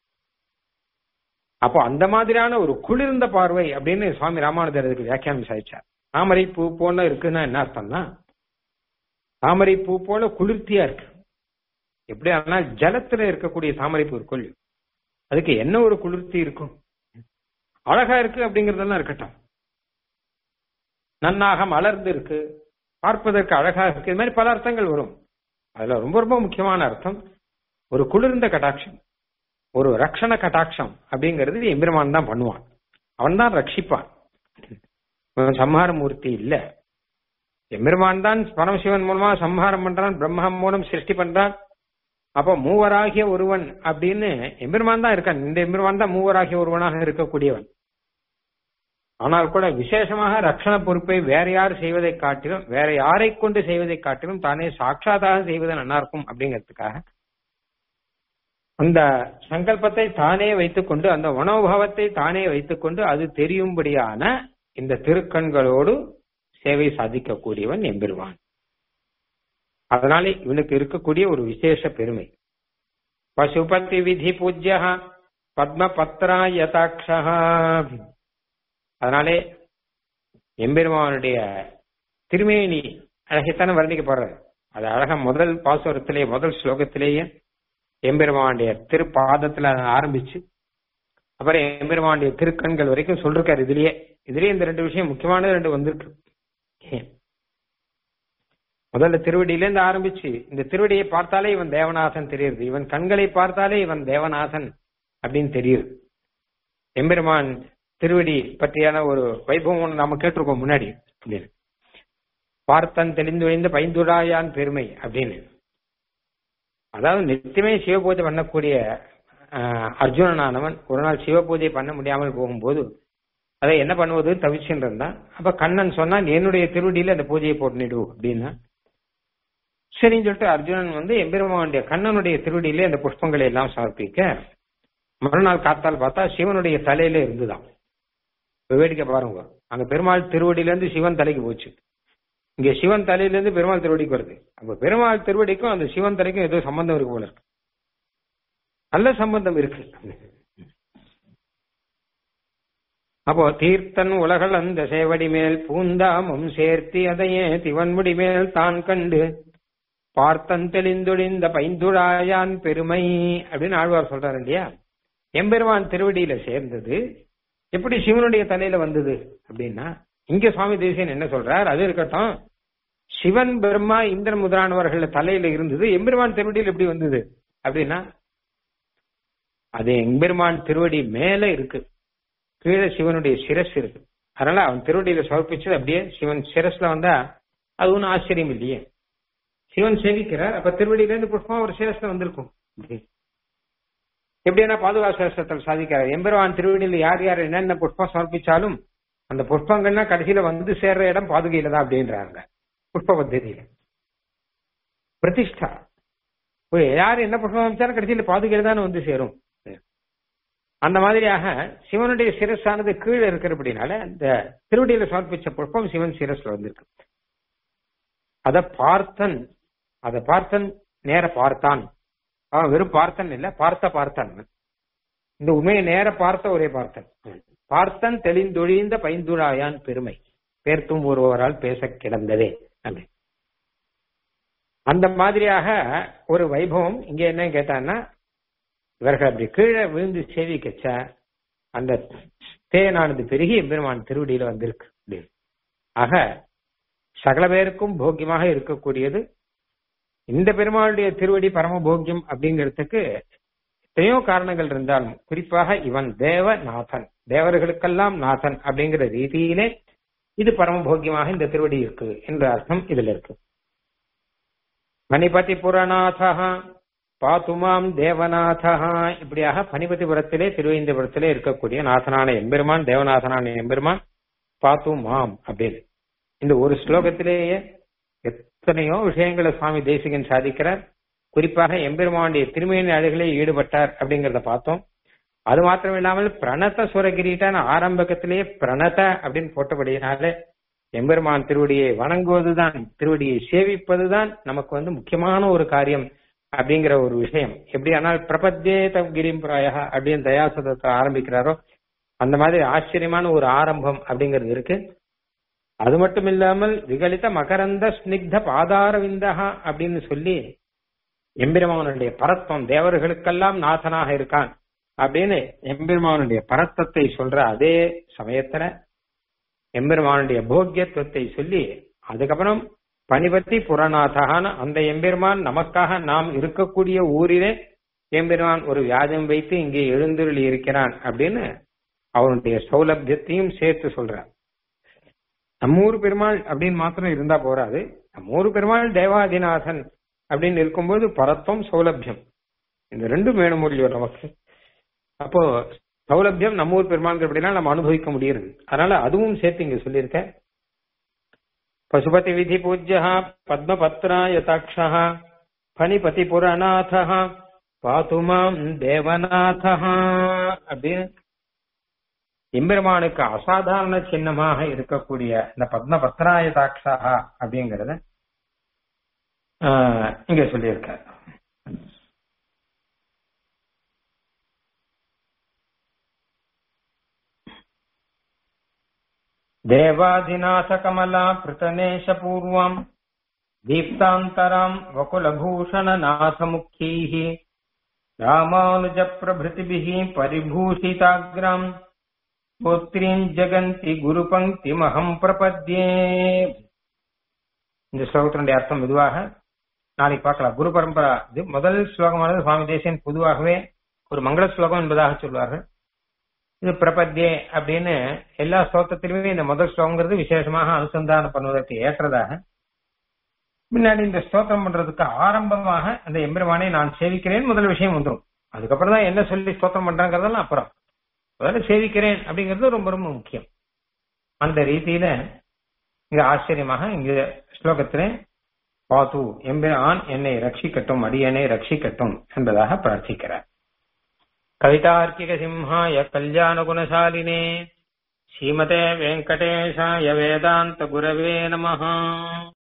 அப்போ அந்த மாதிரியான ஒரு குளிர்ந்த பார்வை அப்படின்னு சுவாமி ராமானுஜர் அதுக்கு வியாக்கியானம் சாதிச்சார் தாமரை பூ போல இருக்குன்னா என்ன அர்த்தம்னா தாமரை பூ போல குளிர்ச்சியா இருக்கு எப்படி ஆனால் ஜலத்துல இருக்கக்கூடிய தாமரை பூ இருக்கும் அதுக்கு என்ன ஒரு குளிர்ச்சி இருக்கும் அழகா இருக்கு அப்படிங்கறதெல்லாம் இருக்கட்டும் நன்னாக மலர்ந்து இருக்கு பார்ப்பதற்கு அழகா இருக்கு இது மாதிரி பல அர்த்தங்கள் வரும் அதுல ரொம்ப ரொம்ப முக்கியமான அர்த்தம் ஒரு குளிர்ந்த கட்டாட்சம் ஒரு ரக்ஷண கட்டாட்சம் அப்படிங்கிறது எம்பெருமான் தான் பண்ணுவான் அவன் தான் ரட்சிப்பான் சம்ஹார மூர்த்தி இல்ல எம்பெருமான் தான் பரமசிவன் மூலமா சம்ஹாரம் பண்றான் பிரம்மம் மூலம் சிருஷ்டி பண்றான் அப்ப மூவராகிய ஒருவன் அப்படின்னு எம்பெருமான் தான் இருக்கான் இந்த எம்பெருமான் தான் மூவராகிய ஒருவனாக இருக்கக்கூடியவன் ஆனால் கூட விசேஷமாக ரட்சண பொறுப்பை வேற யார் செய்வதை காட்டிலும் வேற யாரை கொண்டு செய்வதை காட்டிலும் தானே சாட்சாத்தாக செய்வது நல்லா இருக்கும் அப்படிங்கிறதுக்காக அந்த சங்கல்பத்தை தானே வைத்துக்கொண்டு அந்த மனோபாவத்தை தானே வைத்துக்கொண்டு அது தெரியும்படியான இந்த திருக்கண்களோடு சேவை சாதிக்கக்கூடியவன் எம்பெருவான் அதனாலே இவனுக்கு இருக்கக்கூடிய ஒரு விசேஷ பெருமை பசுபதி விதி பூஜ்ய பத்ம பத்ரா யதாட்சா அதனாலே எம்பெருமானுடைய திருமேனி அழகைத்தானே வர்ணிக்கப்படுறது அது அழகா முதல் பாசுரத்திலேயே முதல் ஸ்லோகத்திலேயே எம்பெருமானுடைய திருப்பாதத்துல ஆரம்பிச்சு அப்புறம் எம்பெருமானுடைய திருக்கண்கள் வரைக்கும் சொல்லிருக்காரு இதுலயே இதுலயே இந்த ரெண்டு விஷயம் முக்கியமான ரெண்டு வந்திருக்கு முதல்ல திருவடியில இருந்து ஆரம்பிச்சு இந்த திருவடியை பார்த்தாலே இவன் தேவநாதன் தெரியுது இவன் கண்களை பார்த்தாலே இவன் தேவநாதன் அப்படின்னு தெரியுது எம்பெருமான் திருவடி பற்றியான ஒரு வைபவம் நாம கேட்டிருக்கோம் முன்னாடி அப்படின்னு பார்த்தன் தெளிந்துழைந்த பைந்துடாயான் பெருமை அப்படின்னு அதாவது நித்தியமே சிவபூஜை பண்ணக்கூடிய அர்ஜுனனானவன் ஒரு நாள் சிவபூஜை பண்ண முடியாமல் போகும்போது அதை என்ன பண்ணுவது தவிச்சுட்டு இருந்தான் அப்ப கண்ணன் சொன்னான் என்னுடைய திருவடியில அந்த பூஜையை போட்டுனிடு அப்படின்னா சரின்னு சொல்லிட்டு அர்ஜுனன் வந்து எம்பெருமானுடைய கண்ணனுடைய திருவடியிலே அந்த புஷ்பங்களை எல்லாம் சமர்ப்பிக்க மறுநாள் காத்தால் பார்த்தா சிவனுடைய தலையில இருந்துதான் வேடிக்கை பாருங்க அங்க பெருமாள் திருவடியில இருந்து சிவன் தலைக்கு போச்சு இங்க சிவன் தலையில இருந்து பெருமாள் திருவடிக்கு வருது அப்ப பெருமாள் திருவடிக்கும் அந்த சிவன் தலைக்கும் ஏதோ சம்பந்தம் இருக்கு போல இருக்கு நல்ல சம்பந்தம் இருக்கு அப்போ தீர்த்தன் உலகள் அந்த சேவடி மேல் பூந்தாமம் சேர்த்தி அதையே திவன்முடி மேல் தான் கண்டு பார்த்தன் தெளிந்தொழிந்த பைந்துழாயான் பெருமை அப்படின்னு ஆழ்வார் சொல்றாரு இல்லையா எம்பெருமான் திருவடியில சேர்ந்தது எப்படி சிவனுடைய தலையில வந்தது அப்படின்னா இங்க சுவாமி தேசியன் என்ன சொல்றார் அது இருக்கட்டும் சிவன் பிரம்மா இந்திரன் முதலானவர்கள் தலையில இருந்தது எம்பெருமான் திருவடியில் எப்படி வந்தது அப்படின்னா அது எம்பெருமான் திருவடி மேல இருக்கு கீழே சிவனுடைய சிரஸ் இருக்கு அதனால அவன் திருவடியில சமர்ப்பிச்சது அப்படியே சிவன் சிரஸ்ல வந்தா அது ஒன்றும் ஆச்சரியம் இல்லையே சிவன் சேவிக்கிறார் அப்ப திருவடியில இருந்து புஷ்பம் ஒரு சிரஸ்ல வந்திருக்கும் எப்படின்னா பாதுகா சாஸ்திரத்தில் சாதிக்கிறார் எம்பெருமான் திருவடியில் யார் யார் என்னென்ன புஷ்பம் சமர்ப்பிச்சாலும் அந்த புஷ்பங்கள்னா கடைசியில வந்து சேர்ற இடம் பாதுகையில தான் அப்படின்றாங்க புஷ்ப பத்தியில பிரதிஷ்டா யார் என்ன புஷ்பம் அமைச்சாலும் கடைசியில பாதுகையில தானே வந்து சேரும் அந்த மாதிரியாக சிவனுடைய சிரஸானது கீழே இருக்கிறபடினால இந்த திருவடியில சமர்ப்பிச்ச புஷ்பம் சிவன் சிரஸ்ல வந்திருக்கு அத பார்த்தன் அத பார்த்தன் நேர பார்த்தான் அவன் வெறும் பார்த்தன் இல்ல பார்த்த பார்த்தான் இந்த உண்மையை நேர பார்த்த ஒரே பார்த்தன் பார்த்தன் தெளிந்தொழிந்த பைந்துழாயான் பெருமை பேர்த்தும் ஒருவரால் பேச கிடந்ததே அப்படி அந்த மாதிரியாக ஒரு வைபவம் இங்க என்ன கேட்டான்னா இவர்கள் அப்படி கீழே விழுந்து சேவிக்கச்ச அந்த தேனானது பெருகி பெருமான் திருவடியில வந்திருக்கு அப்படின்னு ஆக சகல பேருக்கும் போக்கியமாக இருக்கக்கூடியது இந்த பெருமாளுடைய திருவடி பரம போக்கியம் அப்படிங்கிறதுக்கு எத்தனையோ காரணங்கள் இருந்தாலும் குறிப்பாக இவன் தேவநாதன் தேவர்களுக்கெல்லாம் நாதன் அப்படிங்கிற ரீதியிலே இது பரம போக்கியமாக இந்த திருவடி இருக்கு என்ற அர்த்தம் இதுல இருக்கு பனிபதி புரநாதா பாத்துமாம் தேவநாதா இப்படியாக பனிபதிபுரத்திலே திருவேந்தபுரத்திலே இருக்கக்கூடிய நாதனான எம்பெருமான் தேவநாதனான எம்பெருமான் பாத்து மாம் அப்படின்னு இந்த ஒரு ஸ்லோகத்திலேயே எத்தனையோ விஷயங்களை சுவாமி தேசிகன் சாதிக்கிறார் குறிப்பாக எம்பெருமானுடைய திருமேனி அழகிலே ஈடுபட்டார் அப்படிங்கறத பார்த்தோம் அது மாத்திரம் இல்லாமல் பிரணத சுரகிரீட்டான ஆரம்பகத்திலேயே பிரணத அப்படின்னு போட்டபடியினாலே எம்பெருமான் திருவடியை வணங்குவதுதான் திருவடியை சேவிப்பதுதான் நமக்கு வந்து முக்கியமான ஒரு காரியம் அப்படிங்கிற ஒரு விஷயம் எப்படி ஆனால் பிரபத்தே தம் கிரிம்பிராய அப்படின்னு தயாசுதத்தை ஆரம்பிக்கிறாரோ அந்த மாதிரி ஆச்சரியமான ஒரு ஆரம்பம் அப்படிங்கிறது இருக்கு அது மட்டும் இல்லாமல் விகலித மகரந்த ஸ்னிக்த பாதார விந்தகா அப்படின்னு சொல்லி எம்பெருமானுடைய பரத்வம் தேவர்களுக்கெல்லாம் நாதனாக இருக்கான் அப்படின்னு எம்பெருமானுடைய பரத்தத்தை சொல்ற அதே சமயத்துல எம்பெருமானுடைய போக்கியத்துவத்தை சொல்லி அதுக்கப்புறம் பனிபத்தி புறநாதகான அந்த எம்பெருமான் நமக்காக நாம் இருக்கக்கூடிய ஊரிலே எம்பெருமான் ஒரு வியாஜம் வைத்து இங்கே எழுந்துருளி இருக்கிறான் அப்படின்னு அவனுடைய சௌலபியத்தையும் சேர்த்து சொல்றார் நம்மூர் பெருமாள் அப்படின்னு மாத்திரம் இருந்தா போறாது நம்மூர் பெருமாள் தேவாதிநாதன் அப்படின்னு இருக்கும்போது பரத்துவம் சௌலபியம் இந்த ரெண்டும் வேணும் முடியும் நமக்கு அப்போ சௌலபியம் நம்ம ஊர் பெருமாள் அப்படின்னா நம்ம அனுபவிக்க முடியுது அதனால அதுவும் சேர்த்து இங்க சொல்லியிருக்க பசுபதி விதி பூஜ்யா பத்மபத்ரா யதாட்சா பனிபதி புரநாத பாத்துமாம் தேவநாத அப்படின்னு எம்பெருமானுக்கு அசாதாரண சின்னமாக இருக்கக்கூடிய இந்த பத்மபத்ராயதாட்சா அப்படிங்கறத இங்க சொல்லியிருக்கார் தேவாதிநாத கமலா பிருத்தநேஷ பூர்வம் தீப்தாந்தராம் வகுலபூஷண நாசமுக்கீः ராமானுஜ பிரபிருதிபிः பரிபூஷிதாகிராம் ஸ்தோத்ரீம் ஜெகந்தி குரு பங்கிமகம் பிரபத்யே இந்த ஸ்லோகத்தினுடைய அர்த்தம் மெதுவாக நாளைக்கு பார்க்கலாம் குரு பரம்பரா இது முதல் ஸ்லோகமானது சுவாமி தேசியன் பொதுவாகவே ஒரு மங்கள ஸ்லோகம் என்பதாக சொல்வார்கள் இது பிரபத்யே அப்படின்னு எல்லா ஸ்லோகத்திலுமே இந்த முதல் ஸ்லோகங்கிறது விசேஷமாக அனுசந்தானம் பண்ணுவதற்கு ஏற்றதாக முன்னாடி இந்த ஸ்தோத்திரம் பண்றதுக்கு ஆரம்பமாக அந்த எம்பெருமானை நான் சேவிக்கிறேன் முதல் விஷயம் வந்துடும் அதுக்கப்புறம் தான் என்ன சொல்லி ஸ்தோத்திரம் பண்றாங்கிறதெல்லாம் அப்புறம் முதல்ல சேவிக்கிறேன் அப்படிங்கிறது ரொம்ப ரொம்ப முக்கியம் அந்த ரீதியில இங்க ஆச்சரியமாக இங்க ஸ்லோகத்திலே பாத்து எம்பெருமான் என்னை ரட்சிக்கட்டும் அடியனை ரட்சிக்கட்டும் என்பதாக பிரார்த்திக்கிறார் கவிதார்க்கிக சிம்ஹாய கல்யாண குணசாலினே ஸ்ரீமதே வெங்கடேஷாய வேதாந்த குரவே நமஹா